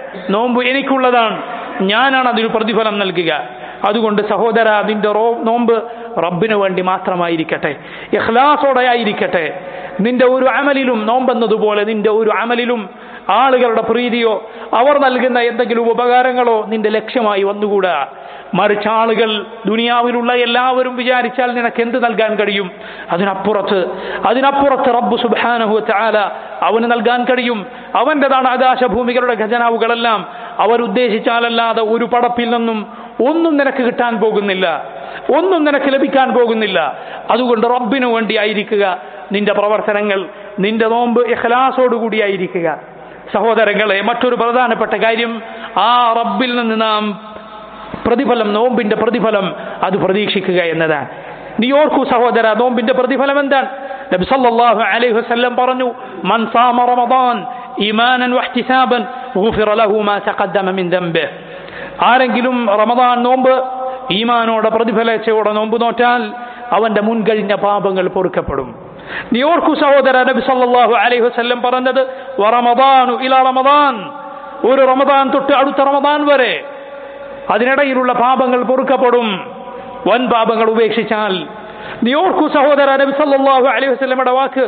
നോമ്പ് എനിക്കുള്ളതാണ് ഞാനാണ് അതിന് പ്രതിഫലം നൽകുക അതുകൊണ്ട് സഹോദര നിന്റെ റോ നോമ്പ് റബ്ബിന് വേണ്ടി മാത്രമായിരിക്കട്ടെ ഇഖ്ലാസോടെ ആയിരിക്കട്ടെ നിന്റെ ഒരു അമലിലും നോമ്പെന്നതുപോലെ നിന്റെ ഒരു അമലിലും ആളുകളുടെ പ്രീതിയോ അവർ നൽകുന്ന എന്തെങ്കിലും ഉപകാരങ്ങളോ നിന്റെ ലക്ഷ്യമായി വന്നുകൂടാ മറിച്ച് ആളുകൾ ദുനിയാവിലുള്ള എല്ലാവരും വിചാരിച്ചാൽ നിനക്ക് എന്ത് നൽകാൻ കഴിയും അതിനപ്പുറത്ത് അതിനപ്പുറത്ത് റബ്ബ് സുബാനഹു ചാല അവന് നൽകാൻ കഴിയും അവൻ്റെതാണ് ആകാശഭൂമികളുടെ ഖജനാവുകളെല്ലാം അവരുദ്ദേശിച്ചാലല്ലാതെ ഒരു പടപ്പിൽ നിന്നും ഒന്നും നിനക്ക് കിട്ടാൻ പോകുന്നില്ല ഒന്നും നിനക്ക് ലഭിക്കാൻ പോകുന്നില്ല അതുകൊണ്ട് റബ്ബിനു വേണ്ടി ആയിരിക്കുക നിന്റെ പ്രവർത്തനങ്ങൾ നിന്റെ നോമ്പ് ഇഖ്ലാസോടുകൂടിയായിരിക്കുക സഹോദരങ്ങളെ മറ്റൊരു പ്രധാനപ്പെട്ട കാര്യം ആ റബ്ബിൽ നിന്ന് നാം പ്രതിഫലം നോമ്പിന്റെ പ്രതിഫലം അത് പ്രതീക്ഷിക്കുക എന്നതാണ് നീ ഓർക്കൂ സഹോദര നോമ്പിന്റെ പ്രതിഫലം എന്താണ് നബി സല്ലല്ലാഹു അലൈഹി വസല്ലം പറഞ്ഞു മൻ സാമ റമദാൻ ഈമാനൻ വഹ്തിസാബൻ ഗുഫിറ ലഹു മാ തഖദ്ദമ മിൻ ദംബിഹി ആരെങ്കിലും റമദാൻ നോമ്പ് ഈമാനോടെ പ്രതിഫലേച്ഛയോടെ നോമ്പ് നോറ്റാൽ അവന്റെ മുൻകഴിഞ്ഞ പാപങ്ങൾ പൊറുക്കപ്പെടും നീ ഓർക്കൂ സഹോദര നബി സല്ലല്ലാഹു അലൈഹി വസല്ലം പറഞ്ഞത് വറമദാനു ഇലാ റമദാൻ ഒരു റമദാൻ തൊട്ട് അടുത്ത റമദാൻ വരെ അതിനിടയിലുള്ള പാപങ്ങൾ പൊറുക്കപ്പെടും വൻ പാപങ്ങൾ ഉപേക്ഷിച്ചാൽ നീ ഓർക്കൂ സഹോദര നബി സല്ലല്ലാഹു അലൈഹി വസല്ലമയുടെ വാക്ക്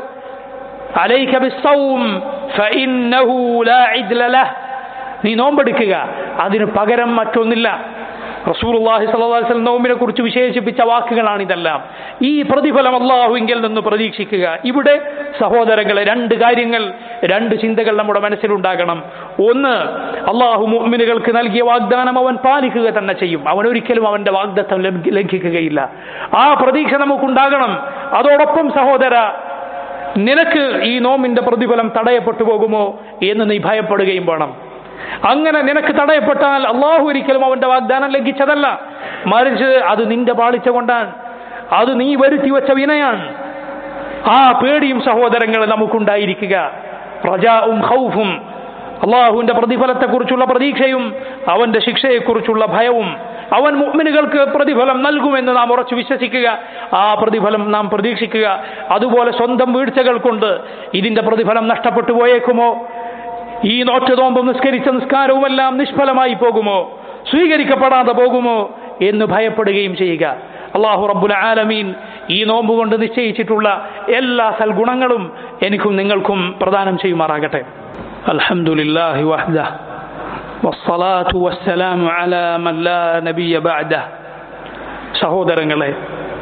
അലൈക ബിസ്സൗം ഫഇന്നഹു ലാ ഇദ്ല ലഹ് നീ നോമ്പെടുക്കുക അതിന് പകരം മറ്റൊന്നില്ല റസൂലുള്ളാഹി സ്വല്ലല്ലാഹു അലൈഹി വസല്ലം നോമ്പിനെ കുറിച്ച് വിശേഷിപ്പിച്ച വാക്കുകളാണ് ഇതെല്ലാം ഈ പ്രതിഫലം അള്ളാഹുവിങ്കിൽ നിന്ന് പ്രതീക്ഷിക്കുക ഇവിടെ സഹോദരങ്ങളെ രണ്ട് കാര്യങ്ങൾ രണ്ട് ചിന്തകൾ നമ്മുടെ മനസ്സിലുണ്ടാകണം ഒന്ന് അള്ളാഹു മുഅ്മിനുകൾക്ക് നൽകിയ വാഗ്ദാനം അവൻ പാലിക്കുക തന്നെ ചെയ്യും അവൻ ഒരിക്കലും അവന്റെ വാഗ്ദത്തം ലംഘിക്കുകയില്ല ആ പ്രതീക്ഷ നമുക്കുണ്ടാകണം അതോടൊപ്പം സഹോദര നിനക്ക് ഈ നോമിന്റെ പ്രതിഫലം തടയപ്പെട്ടു പോകുമോ എന്ന് നീ ഭയപ്പെടുകയും വേണം അങ്ങനെ നിനക്ക് തടയപ്പെട്ടാൽ അള്ളാഹു ഒരിക്കലും അവന്റെ വാഗ്ദാനം ലംഘിച്ചതല്ല മറിച്ച് അത് നിന്റെ പാളിച്ച കൊണ്ടാണ് അത് നീ വരുത്തി വെച്ച വിനയാണ് ആ പേടിയും സഹോദരങ്ങൾ നമുക്കുണ്ടായിരിക്കുക പ്രജാവും ഹൗഫും അള്ളാഹുവിന്റെ പ്രതിഫലത്തെക്കുറിച്ചുള്ള പ്രതീക്ഷയും അവന്റെ ശിക്ഷയെക്കുറിച്ചുള്ള ഭയവും അവൻ മുഅ്മിനുകൾക്ക് പ്രതിഫലം നൽകുമെന്ന് നാം ഉറച്ചു വിശ്വസിക്കുക ആ പ്രതിഫലം നാം പ്രതീക്ഷിക്കുക അതുപോലെ സ്വന്തം വീഴ്ചകൾ കൊണ്ട് ഇതിന്റെ പ്രതിഫലം നഷ്ടപ്പെട്ടു പോയേക്കുമോ ഈ നോറ്റ് നോമ്പും നിസ്കരിച്ച നിസ്കാരവുമെല്ലാം നിഷ്ഫലമായി പോകുമോ സ്വീകരിക്കപ്പെടാതെ പോകുമോ എന്ന് ഭയപ്പെടുകയും ചെയ്യുക അള്ളാഹു റബ്ബുൽ ആലമീൻ ഈ നോമ്പ് കൊണ്ട് നിശ്ചയിച്ചിട്ടുള്ള എല്ലാ സൽഗുണങ്ങളും എനിക്കും നിങ്ങൾക്കും പ്രദാനം ചെയ്യുമാറാകട്ടെ അൽഹംദുലില്ലാഹി വഹ്ദ والصلاة والسلام على من لا نبي بعده സഹോദരങ്ങളെ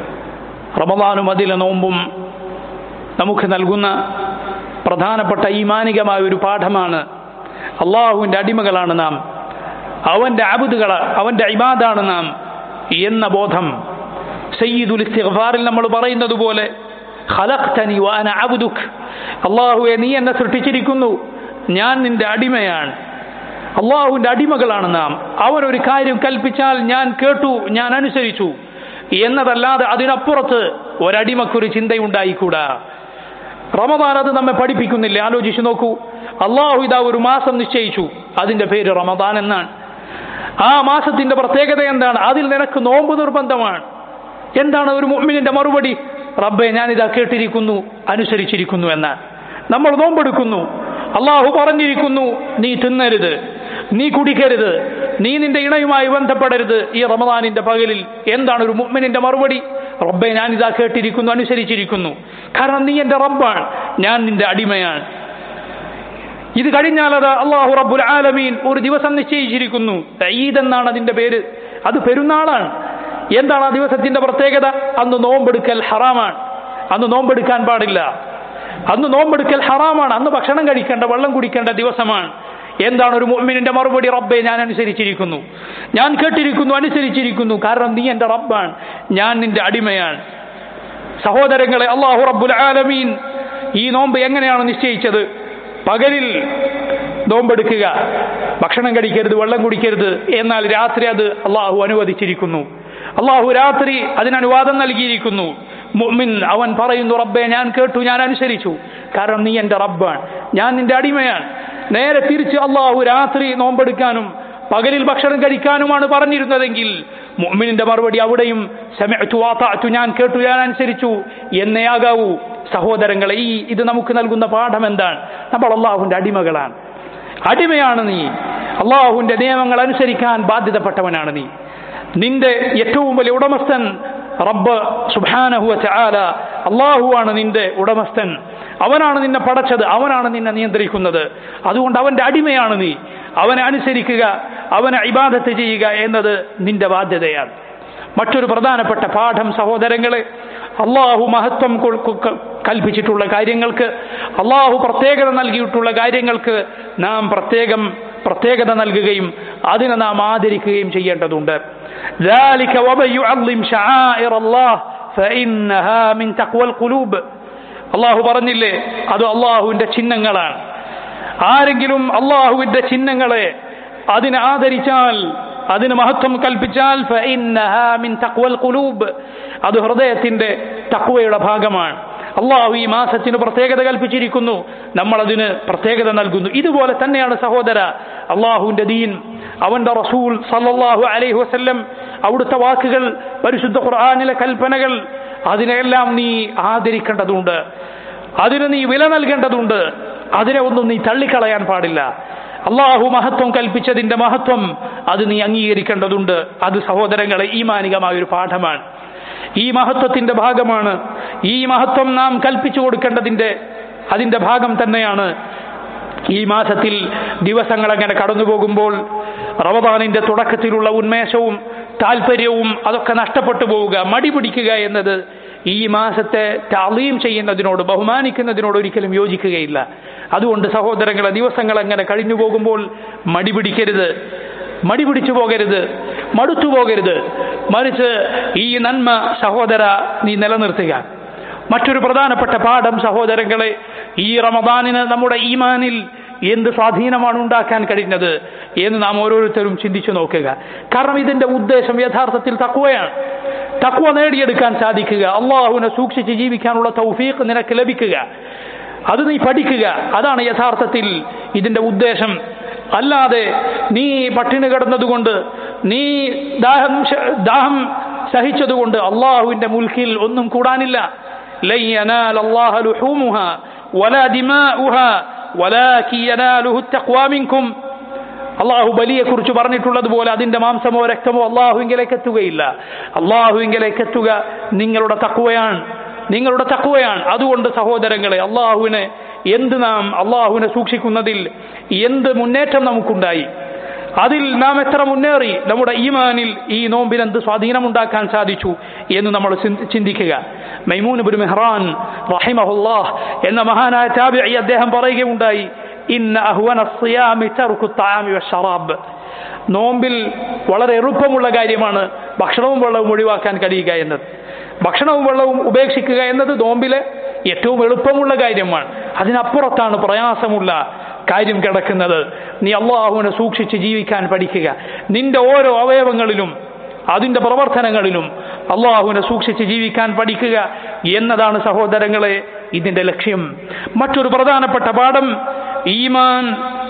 റമദാനും അതിലെ നോമ്പും നമുക്ക് നൽകുന്ന പ്രധാനപ്പെട്ട ഈമാനികമായ ഒരു പാഠമാണ് അള്ളാഹുവിൻ്റെ അടിമകളാണ് നാം അവൻ്റെ അബുദുകൾ അവൻ്റെ ഇബാദാണ് നാം എന്ന ബോധം സയ്യിദുൽ ഇസ്തിഗ്ഫാറിൽ നമ്മൾ പറയുന്നത് പോലെ ഖലഖ്തനി വാന അബ്ദുക് അള്ളാഹുവെ നീ എന്നെ സൃഷ്ടിച്ചിരിക്കുന്നു ഞാൻ നിന്റെ അടിമയാണ് അള്ളാഹുവിന്റെ അടിമകളാണ് നാം അവൻ ഒരു കാര്യം കൽപ്പിച്ചാൽ ഞാൻ കേട്ടു ഞാൻ അനുസരിച്ചു എന്നതല്ലാതെ അതിനപ്പുറത്ത് ഒരടിമക്കൊരു ചിന്തയുണ്ടായിക്കൂടാ റമദാൻ അത് നമ്മെ പഠിപ്പിക്കുന്നില്ല ആലോചിച്ചു നോക്കൂ അള്ളാഹു ഇതാ ഒരു മാസം നിശ്ചയിച്ചു അതിന്റെ പേര് റമദാൻ എന്നാണ് ആ മാസത്തിന്റെ പ്രത്യേകത എന്താണ് അതിൽ നിനക്ക് നോമ്പ് നിർബന്ധമാണ് എന്താണ് ഒരു മുഅ്മിനിന്റെ മറുപടി റബ്ബെ ഞാനിതാ കേട്ടിരിക്കുന്നു അനുസരിച്ചിരിക്കുന്നു എന്നാണ് നമ്മൾ നോമ്പെടുക്കുന്നു അള്ളാഹു പറഞ്ഞിരിക്കുന്നു നീ തിന്നരുത് നീ കുടിക്കരുത് നീ നിന്റെ ഇണയുമായി ബന്ധപ്പെടരുത് ഈ റമദാനിന്റെ പകലിൽ എന്താണ് ഒരു മുഅ്മിനിന്റെ മറുപടി റബ്ബെ ഞാൻ ഇതാ കേട്ടിരിക്കുന്നു അനുസരിച്ചിരിക്കുന്നു കാരണം നീ എന്റെ റബ്ബാണ് ഞാൻ നിന്റെ അടിമയാണ് ഇത് കഴിഞ്ഞാൽ അത് അള്ളാഹു റബ്ബുൽ ആലമീൻ ഒരു ദിവസം നിശ്ചയിച്ചിരിക്കുന്നു ഈദ് എന്നാണ് അതിന്റെ പേര് അത് പെരുന്നാളാണ് എന്താണ് ആ ദിവസത്തിന്റെ പ്രത്യേകത അന്ന് നോമ്പെടുക്കൽ ഹറാമാണ് അന്ന് നോമ്പെടുക്കാൻ പാടില്ല അന്ന് നോമ്പെടുക്കൽ ഹറാമാണ് അന്ന് ഭക്ഷണം കഴിക്കേണ്ട വെള്ളം കുടിക്കേണ്ട ദിവസമാണ് എന്താണ് ഒരു മുഅ്മിനിന്റെ മറുപടി റബ്ബെ ഞാൻ അനുസരിച്ചിരിക്കുന്നു ഞാൻ കേട്ടിരിക്കുന്നു അനുസരിച്ചിരിക്കുന്നു കാരണം നീ എന്റെ റബ്ബാണ് ഞാൻ നിന്റെ അടിമയാണ് സഹോദരങ്ങളെ അള്ളാഹു റബ്ബുൽ ആലമീൻ ഈ നോമ്പ് എങ്ങനെയാണ് നിശ്ചയിച്ചത് പകലിൽ നോമ്പെടുക്കുക ഭക്ഷണം കഴിക്കരുത് വെള്ളം കുടിക്കരുത് എന്നാൽ രാത്രി അത് അള്ളാഹു അനുവദിച്ചിരിക്കുന്നു അള്ളാഹു രാത്രി അതിന് അനുവാദം നൽകിയിരിക്കുന്നു മുഅ്മിൻ അവൻ പറയുന്നു റബ്ബെ ഞാൻ കേട്ടു ഞാൻ അനുസരിച്ചു കാരണം നീ എന്റെ റബ്ബാണ് ഞാൻ നിന്റെ അടിമയാണ് നേരെ തിരിച്ച് അള്ളാഹു രാത്രി നോമ്പെടുക്കാനും പകലിൽ ഭക്ഷണം കഴിക്കാനുമാണ് പറഞ്ഞിരുന്നതെങ്കിൽ മുഅ്മിനിന്റെ മറുപടി അവിടെയും സമയത്തു വാത്താത്തു ഞാൻ കേട്ടു ഞാൻ അനുസരിച്ചു എന്നേയാകാവൂ സഹോദരങ്ങളെ ഈ ഇത് നമുക്ക് നൽകുന്ന പാഠം എന്താണ് നമ്മൾ അള്ളാഹുവിന്റെ അടിമകളാണ് അടിമയാണ് നീ അള്ളാഹുവിന്റെ നിയമങ്ങൾ അനുസരിക്കാൻ ബാധ്യതപ്പെട്ടവനാണ് നീ നിന്റെ ഏറ്റവും വലിയ ഉടമസ്ഥൻ റബ്ബ് സുബാനഹുവ ചാല അള്ളാഹുവാണ് നിന്റെ ഉടമസ്ഥൻ അവനാണ് നിന്നെ പടച്ചത് അവനാണ് നിന്നെ നിയന്ത്രിക്കുന്നത് അതുകൊണ്ട് അവന്റെ അടിമയാണ് നീ അവനെ അനുസരിക്കുക അവനെ ഇബാദത്ത് ചെയ്യുക എന്നത് നിന്റെ ബാധ്യതയാണ് മറ്റൊരു പ്രധാനപ്പെട്ട പാഠം സഹോദരങ്ങളെ അള്ളാഹു മഹത്വം കൊ- കൊ- ക- കൽപ്പിച്ചിട്ടുള്ള കാര്യങ്ങൾക്ക് അള്ളാഹു പ്രത്യേകത നൽകിയിട്ടുള്ള കാര്യങ്ങൾക്ക് നാം പ്രത്യേകം പ്രത്യേകത നൽകുകയും അതിനെ നാം ആദരിക്കുകയും ചെയ്യേണ്ടതുണ്ട് ذلك ومن يعظم شعائر الله فإنها من تقوى القلوب അള്ളാഹു പറഞ്ഞില്ലേ അത് അള്ളാഹുവിന്റെ ചിഹ്നങ്ങളാണ് ആരെങ്കിലും അള്ളാഹുവിന്റെ ചിഹ്നങ്ങളെ അതിനെ ആദരിച്ചാൽ അതിന് മഹത്വം കൽപ്പിച്ചാൽ ഫഇന്നഹാ മിൻ തഖ്വൽ ഖുലൂബ് അത് ഹൃദയത്തിന്റെ തക്വയുടെ ഭാഗമാണ് അള്ളാഹു ഈ മാസത്തിന് പ്രത്യേകത കൽപ്പിച്ചിരിക്കുന്നു നമ്മൾ അതിന് പ്രത്യേകത നൽകുന്നു ഇതുപോലെ തന്നെയാണ് സഹോദര അള്ളാഹുവിന്റെ ദീൻ അവന്റെ റസൂൽ സല്ലല്ലാഹു അലൈഹി വസല്ലം അവിടുത്തെ വാക്കുകൾ പരിശുദ്ധ ഖുർആനിലെ കൽപ്പനകൾ അതിനെല്ലാം നീ ആദരിക്കേണ്ടതുണ്ട് അതിന് നീ വില നൽകേണ്ടതുണ്ട് അതിനെ ഒന്നും നീ തള്ളിക്കളയാൻ പാടില്ല അള്ളാഹു മഹത്വം കൽപ്പിച്ചതിന്റെ മഹത്വം അത് നീ അംഗീകരിക്കേണ്ടതുണ്ട് അത് സഹോദരങ്ങളെ ഈമാനികമായ ഒരു പാഠമാണ് ഈ മഹത്വത്തിന്റെ ഭാഗമാണ് ഈ മഹത്വം നാം കൽപ്പിച്ചു കൊടുക്കേണ്ടതിന്റെ അതിന്റെ ഭാഗം തന്നെയാണ് ഈ മാസത്തിൽ ദിവസങ്ങൾ അങ്ങനെ കടന്നു പോകുമ്പോൾ റമദാനിന്റെ തുടക്കത്തിലുള്ള ഉന്മേഷവും താല്പര്യവും അതൊക്കെ നഷ്ടപ്പെട്ടു പോവുക മടി പിടിക്കുക എന്നത് ഈ മാസത്തെ താളീം ചെയ്യുന്നതിനോട് ബഹുമാനിക്കുന്നതിനോട് ഒരിക്കലും യോജിക്കുകയില്ല അതുകൊണ്ട് സഹോദരങ്ങളെ ദിവസങ്ങൾ അങ്ങനെ കഴിഞ്ഞു പോകുമ്പോൾ മടി പിടിക്കരുത് മടി പിടിച്ചു പോകരുത് മടുത്തു പോകരുത് മറിച്ച് ഈ നന്മ സഹോദര നീ നിലനിർത്തുക മറ്റൊരു പ്രധാനപ്പെട്ട പാഠം സഹോദരങ്ങളെ ഈ റമദാനിന് നമ്മുടെ ഈമാനിൽ എന്ത് സ്വാധീനമാണ് ഉണ്ടാക്കാൻ കഴിഞ്ഞത് എന്ന് നാം ഓരോരുത്തരും ചിന്തിച്ചു നോക്കുക കാരണം ഇതിന്റെ ഉദ്ദേശം യഥാർത്ഥത്തിൽ തക്വയാണ് തക്വ നേടിയെടുക്കാൻ സാധിക്കുക അള്ളാഹുവിനെ സൂക്ഷിച്ച് ജീവിക്കാനുള്ള തൗഫീഖ് നിനക്ക് ലഭിക്കുക അത് നീ പഠിക്കുക അതാണ് യഥാർത്ഥത്തിൽ ഇതിന്റെ ഉദ്ദേശം അല്ലാതെ നീ പട്ടിണി കിടന്നതുകൊണ്ട് നീ ദാഹം ശ- ദാഹം സഹിച്ചതുകൊണ്ട് അള്ളാഹുവിന്റെ മുൽക്കിൽ ഒന്നും കൂടാനില്ല لن ينال الله لحومها ولا دماؤها ولكن يناله التقوى منكم അള്ളാഹു ബലിയെ കുറിച്ച് പറഞ്ഞിട്ടുള്ളതുപോലെ അതിന്റെ മാംസമോ രക്തമോ അള്ളാഹുവിങ്കിലേക്ക് എത്തുകയില്ല അള്ളാഹുവിങ്കിലേക്ക് എത്തുക നിങ്ങളുടെ തക്കുവയാണ് നിങ്ങളുടെ തക്കുവയാണ് അതുകൊണ്ട് സഹോദരങ്ങളെ അള്ളാഹുവിനെ എന്ത് നാം അള്ളാഹുവിനെ സൂക്ഷിക്കുന്നതിൽ എന്ത് മുന്നേറ്റം നമുക്കുണ്ടായി അതിൽ നാം എത്ര മുന്നേറി നമ്മുടെ ഈമാനിൽ ഈ നോമ്പിൽ എന്ത് സ്വാധീനമുണ്ടാക്കാൻ സാധിച്ചു എന്ന് നമ്മൾ ചിന്ത- ചിന്തിക്കുക മൈമൂൻ ബിൻ മെഹ്റാൻ റഹിമഹുല്ലാഹ് എന്ന മഹാനായ താബിഈ അദ്ദേഹം പറയുകയുണ്ടായി ഇന്ന അഹ്വന സിയാമി തർക്കു തആമി വശറാബ് നോമ്പിൽ വളരെ എളുപ്പമുള്ള കാര്യമാണ് ഭക്ഷണവും വെള്ളവും ഒഴിവാക്കാൻ കഴിയുക എന്നത് ഭക്ഷണവും വെള്ളവും ഉപേക്ഷിക്കുക എന്നത് നോമ്പിലെ ഏറ്റവും എളുപ്പമുള്ള കാര്യമാണ് അതിനപ്പുറത്താണ് പ്രയാസമുള്ള കാര്യം കിടക്കുന്നത് നീ അള്ളാഹുവിനെ സൂക്ഷിച്ച് ജീവിക്കാൻ പഠിക്കുക നിന്റെ ഓരോ അവയവങ്ങളിലും അതിന്റെ പ്രവർത്തനങ്ങളിലും അള്ളാഹുവിനെ സൂക്ഷിച്ച് ജീവിക്കാൻ പഠിക്കുക എന്നതാണ് സഹോദരങ്ങളെ ഇതിന്റെ ലക്ഷ്യം മറ്റൊരു പ്രധാനപ്പെട്ട പാഠം ഈമാൻ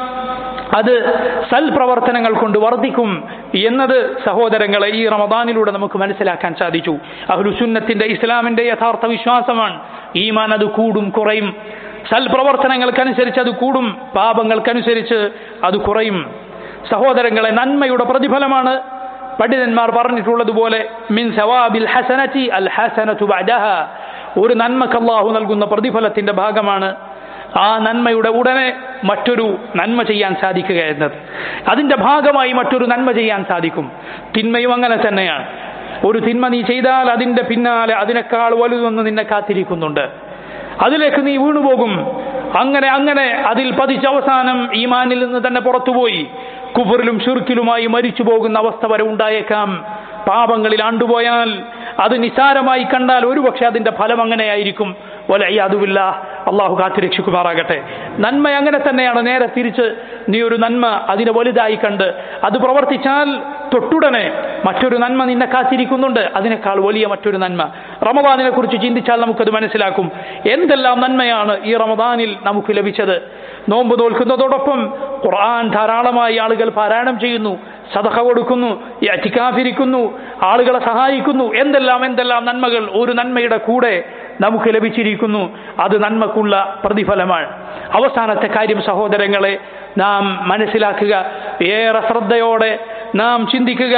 അത് സൽപ്രവർത്തനങ്ങൾ കൊണ്ട് വർദ്ധിക്കും എന്നത് സഹോദരങ്ങളെ ഈ റമദാനിലൂടെ നമുക്ക് മനസ്സിലാക്കാൻ സാധിച്ചു അഹ്ലുസുന്നത്തിന്റെ ഇസ്ലാമിന്റെ യഥാർത്ഥ വിശ്വാസമാണ് ഈമാൻ അത് കൂടും കുറയും സൽപ്രവർത്തനങ്ങൾക്കനുസരിച്ച് അത് കൂടും പാപങ്ങൾക്കനുസരിച്ച് അത് കുറയും സഹോദരങ്ങളെ നന്മയുടെ പ്രതിഫലമാണ് പണ്ഡിതന്മാർ പറഞ്ഞിട്ടുള്ളതുപോലെ മിൻ സവാബിൽ ഹസനറ്റി അൽ ഹസനതു ബഅദഹ ഒരു നന്മക്ക് അല്ലാഹു നൽകുന്ന പ്രതിഫലത്തിന്റെ ഭാഗമാണ് ആ നന്മയുടെ ഉടനെ മറ്റൊരു നന്മ ചെയ്യാൻ സാധിക്കുക എന്നത് അതിന്റെ ഭാഗമായി മറ്റൊരു നന്മ ചെയ്യാൻ സാധിക്കും തിന്മയും അങ്ങനെ തന്നെയാണ് ഒരു തിന്മ നീ ചെയ്താൽ അതിന്റെ പിന്നാലെ അതിനേക്കാൾ വലുതൊന്ന് നിന്നെ കാത്തിരിക്കുന്നുണ്ട് അതിലേക്ക് നീ വീണുപോകും അങ്ങനെ അങ്ങനെ അതിൽ പതിച്ച അവസാനം ഈമാനിൽ നിന്ന് തന്നെ പുറത്തുപോയി കുഫറിലും ഷിർക്കിലുമായി മരിച്ചു പോകുന്ന അവസ്ഥ വരെ ഉണ്ടായേക്കാം പാപങ്ങളിൽ ആണ്ടുപോയാൽ അത് നിസാരമായി കണ്ടാൽ ഒരുപക്ഷെ അതിന്റെ ഫലം അങ്ങനെയായിരിക്കും അതുമില്ല അള്ളാഹു കാത്തുരക്ഷിക്കുമാറാകട്ടെ നന്മ അങ്ങനെ തന്നെയാണ് നേരെ തിരിച്ച് നീ ഒരു നന്മ അതിനെ വലുതായി കണ്ട് അത് പ്രവർത്തിച്ചാൽ തൊട്ടുടനെ മറ്റൊരു നന്മ നിന്നെ കാത്തിരിക്കുന്നുണ്ട് അതിനേക്കാൾ വലിയ മറ്റൊരു നന്മ റമദാനിനെ കുറിച്ച് ചിന്തിച്ചാൽ നമുക്കത് മനസ്സിലാക്കും എന്തെല്ലാം നന്മയാണ് ഈ റമദാനിൽ നമുക്ക് ലഭിച്ചത് നോമ്പ് നോൽക്കുന്നതോടൊപ്പം ഖുർആൻ ധാരാളമായി ആളുകൾ പാരായണം ചെയ്യുന്നു സദഹ കൊടുക്കുന്നു അറ്റിക്കാഫിരിക്കുന്നു ആളുകളെ സഹായിക്കുന്നു എന്തെല്ലാം എന്തെല്ലാം നന്മകൾ ഒരു നന്മയുടെ കൂടെ നമുക്ക് ലഭിച്ചിരിക്കുന്നു അത് നന്മക്കുള്ള പ്രതിഫലമാണ് അവസാനത്തെ കാര്യം സഹോദരങ്ങളെ നാം മനസ്സിലാക്കുക ഏറെ ശ്രദ്ധയോടെ നാം ചിന്തിക്കുക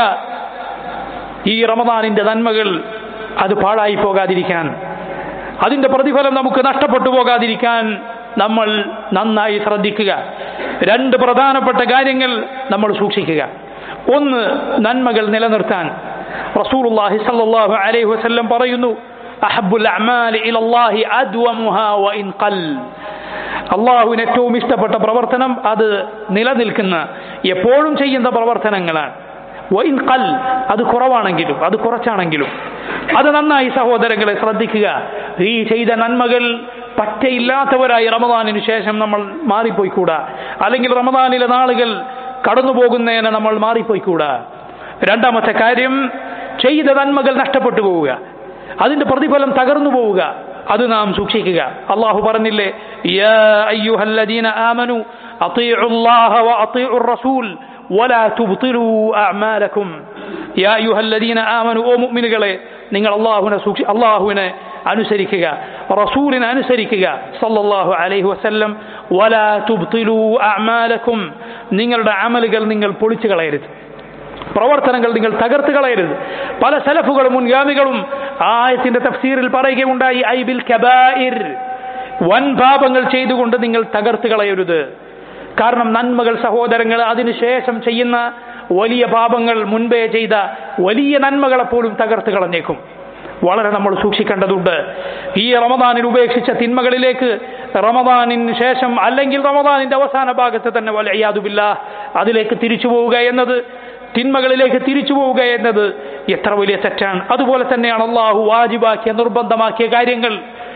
ഈ റമദാനിന്റെ നന്മകൾ അത് പാഴായി പോകാതിരിക്കാൻ അതിന്റെ പ്രതിഫലം നമുക്ക് നഷ്ടപ്പെട്ടു പോകാതിരിക്കാൻ നമ്മൾ നന്നായി ശ്രദ്ധിക്കുക രണ്ട് പ്രധാനപ്പെട്ട കാര്യങ്ങൾ നമ്മൾ സൂക്ഷിക്കുക ഒന്ന് നന്മകൾ നിലനിർത്താൻ റസൂലുള്ളാഹി സ്വല്ലല്ലാഹു അലൈഹി വസല്ലം പറയുന്നു അഹബ്ബുൽ അഅമാലി ഇലല്ലാഹി അദ്വമുഹാ വഇൻ ഖൽ അള്ളാഹുവിന് ഏറ്റവും ഇഷ്ടപ്പെട്ട പ്രവർത്തനം അത് നിലനിൽക്കുന്ന എപ്പോഴും ചെയ്യുന്ന പ്രവർത്തനങ്ങളാണ് വൈൻ കൽ അത് കുറവാണെങ്കിലും അത് കുറച്ചാണെങ്കിലും അത് നന്നായി സഹോദരങ്ങളെ ശ്രദ്ധിക്കുക ഈ ചെയ്ത നന്മകൾ പറ്റയില്ലാത്തവരായി റമദാനിന് ശേഷം നമ്മൾ മാറിപ്പോയിക്കൂടാ അല്ലെങ്കിൽ റമദാനിലെ നാളുകൾ കടന്നു പോകുന്നതിന് നമ്മൾ മാറിപ്പോയിക്കൂടാ രണ്ടാമത്തെ കാര്യം ചെയ്ത നന്മകൾ നഷ്ടപ്പെട്ടു പോവുക അതിന്റെ പ്രതിഫലം തകർന്നു പോവുക അത് നാം സൂക്ഷിക്കുക അള്ളാഹു പറഞ്ഞില്ലേ യാ അയ്യുഹല്ലദീന ആമനു അطيعوا വഅطീഉർ റസൂൽ ولا تبطلوا أعمالكم يا أيها الذين آمنوا ഓ മുഅ്മിനുകളെ നിങ്ങൾ അള്ളാഹുവിനെ സൂക്ഷി അള്ളാഹുവിനെ അനുസരിക്കുക റസൂലിനെ അനുസരിക്കുക സല്ലല്ലാഹു അലൈഹി വസല്ലം വലാ തുബ്തിലു അഅമാലക്കും നിങ്ങളുടെ അമലുകൾ നിങ്ങൾ പൊളിച്ചു കളയരുത് പ്രവർത്തനങ്ങൾ നിങ്ങൾ തകർത്ത് കളയരുത് പല സലഫുകളും മുൻഗാമികളും ആയത്തിന്റെ തഫ്സീറിൽ പറയുകയുണ്ടായി ഐ ബിൽ കബായിർ വൻ പാപങ്ങൾ ചെയ്തുകൊണ്ട് നിങ്ങൾ തകർത്ത് കളയരുത് കാരണം നന്മകൾ സഹോദരങ്ങൾ അതിനുശേഷം ചെയ്യുന്ന വലിയ പാപങ്ങൾ മുൻപേ ചെയ്ത വലിയ നന്മകളെ പോലും തകർത്ത് കളഞ്ഞേക്കും വളരെ നമ്മൾ സൂക്ഷിക്കേണ്ടതുണ്ട് ഈ റമദാനിൽ ഉപേക്ഷിച്ച തിന്മകളിലേക്ക് റമദാനിന് ശേഷം അല്ലെങ്കിൽ റമദാനിന്റെ അവസാന ഭാഗത്ത് തന്നെ വലയാതുമില്ല അതിലേക്ക് തിരിച്ചു പോവുക എന്നത് തിന്മകളിലേക്ക് തിരിച്ചു പോവുക എന്നത് എത്ര വലിയ തെറ്റാണ് അതുപോലെ തന്നെയാണ് അള്ളാഹു വാജിബാക്കിയ നിർബന്ധമാക്കിയ കാര്യങ്ങൾ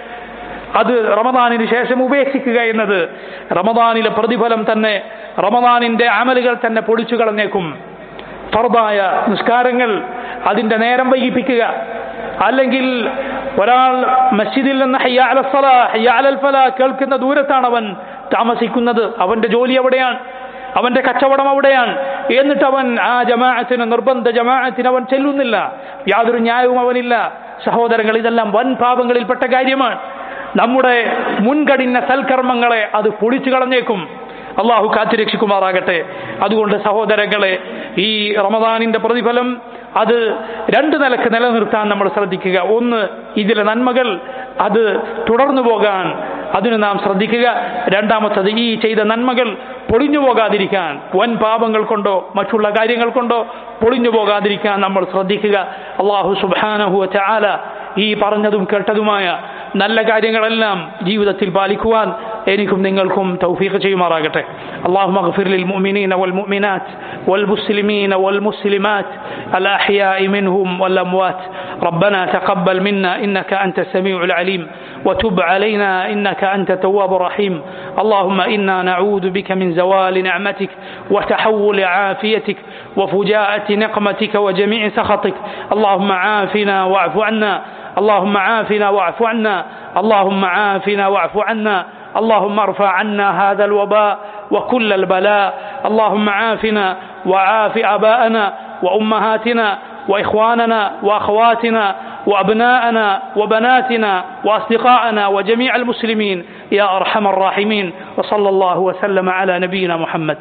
അത് റമദാനിന് ശേഷം ഉപേക്ഷിക്കുക എന്നത് റമദാനിലെ പ്രതിഫലം തന്നെ റമദാനിന്റെ അമലുകൾ തന്നെ പൊളിച്ചു കളഞ്ഞേക്കും ഫർദായ നിസ്കാരങ്ങൾ അതിന്റെ നേരം വൈകിപ്പിക്കുക അല്ലെങ്കിൽ ഒരാൾ മസ്ജിദിൽ നിന്ന് ഹയ്യ അലൽ ഫലാ, ഹയ്യ അലൽ ഫലാ കേൾക്കുന്ന ദൂരത്താണ് അവൻ താമസിക്കുന്നത് അവന്റെ ജോലി അവിടെയാണ് അവന്റെ കച്ചവടം അവിടെയാണ് എന്നിട്ട് അവൻ ആ ജമാഅത്തിന് നിർബന്ധ ജമാഅത്തിന് അവൻ ചെല്ലുന്നില്ല യാതൊരു ന്യായവും അവനില്ല സഹോദരങ്ങൾ ഇതെല്ലാം വൻ പാപങ്ങളിൽപ്പെട്ട കാര്യമാണ് നമ്മുടെ മുൻകടിഞ്ഞ സൽക്കർമ്മങ്ങളെ അത് പൊളിച്ചു കളഞ്ഞേക്കും അള്ളാഹു കാത്തുരക്ഷിക്കുമാറാകട്ടെ അതുകൊണ്ട് സഹോദരങ്ങളെ ഈ റമദാനിന്റെ പ്രതിഫലം അത് രണ്ട് നിലക്ക് നിലനിർത്താൻ നമ്മൾ ശ്രദ്ധിക്കുക ഒന്ന് ഇതിലെ നന്മകൾ അത് തുടർന്നു പോകാൻ അതിന് നാം ശ്രദ്ധിക്കുക രണ്ടാമത്തത് ഈ ചെയ്ത നന്മകൾ പൊളിഞ്ഞു പോകാതിരിക്കാൻ വൻ പാപങ്ങൾ കൊണ്ടോ മറ്റുള്ള കാര്യങ്ങൾ കൊണ്ടോ പൊളിഞ്ഞു പോകാതിരിക്കാൻ നമ്മൾ ശ്രദ്ധിക്കുക അള്ളാഹു സുബാനഹു ചാല ഈ പറഞ്ഞതും കേട്ടതുമായ നല്ല കാര്യങ്ങളെല്ലാം ജീവിതത്തിൽ പാലിക്കുവാൻ എനിക്കും നിങ്ങൾക്കും തൗഫീഖ് ചെയ്യുമാറാകട്ടെ اللهم اغفر للمؤمنين والمؤمنات والمسلمين والمسلمات الأحياء منهم والأموات ربنا تقبل منا إنك أنت السميع العليم وتب علينا إنك أنت تواب رحيم اللهم إنا نعوذ بك من زوال نعمتك وتحول عافيتك وفجاءة نقمتك وجميع سخطك اللهم عافنا واعف عنا اللهم عافنا واعف عنا اللهم عافنا واعف عنا اللهم ارفع عنا هذا الوباء وكل البلاء اللهم عافنا وعاف اباءنا وامهاتنا واخواننا واخواتنا وابناءنا وبناتنا واصدقاءنا وجميع المسلمين يا ارحم الراحمين وصلى الله وسلم على نبينا محمد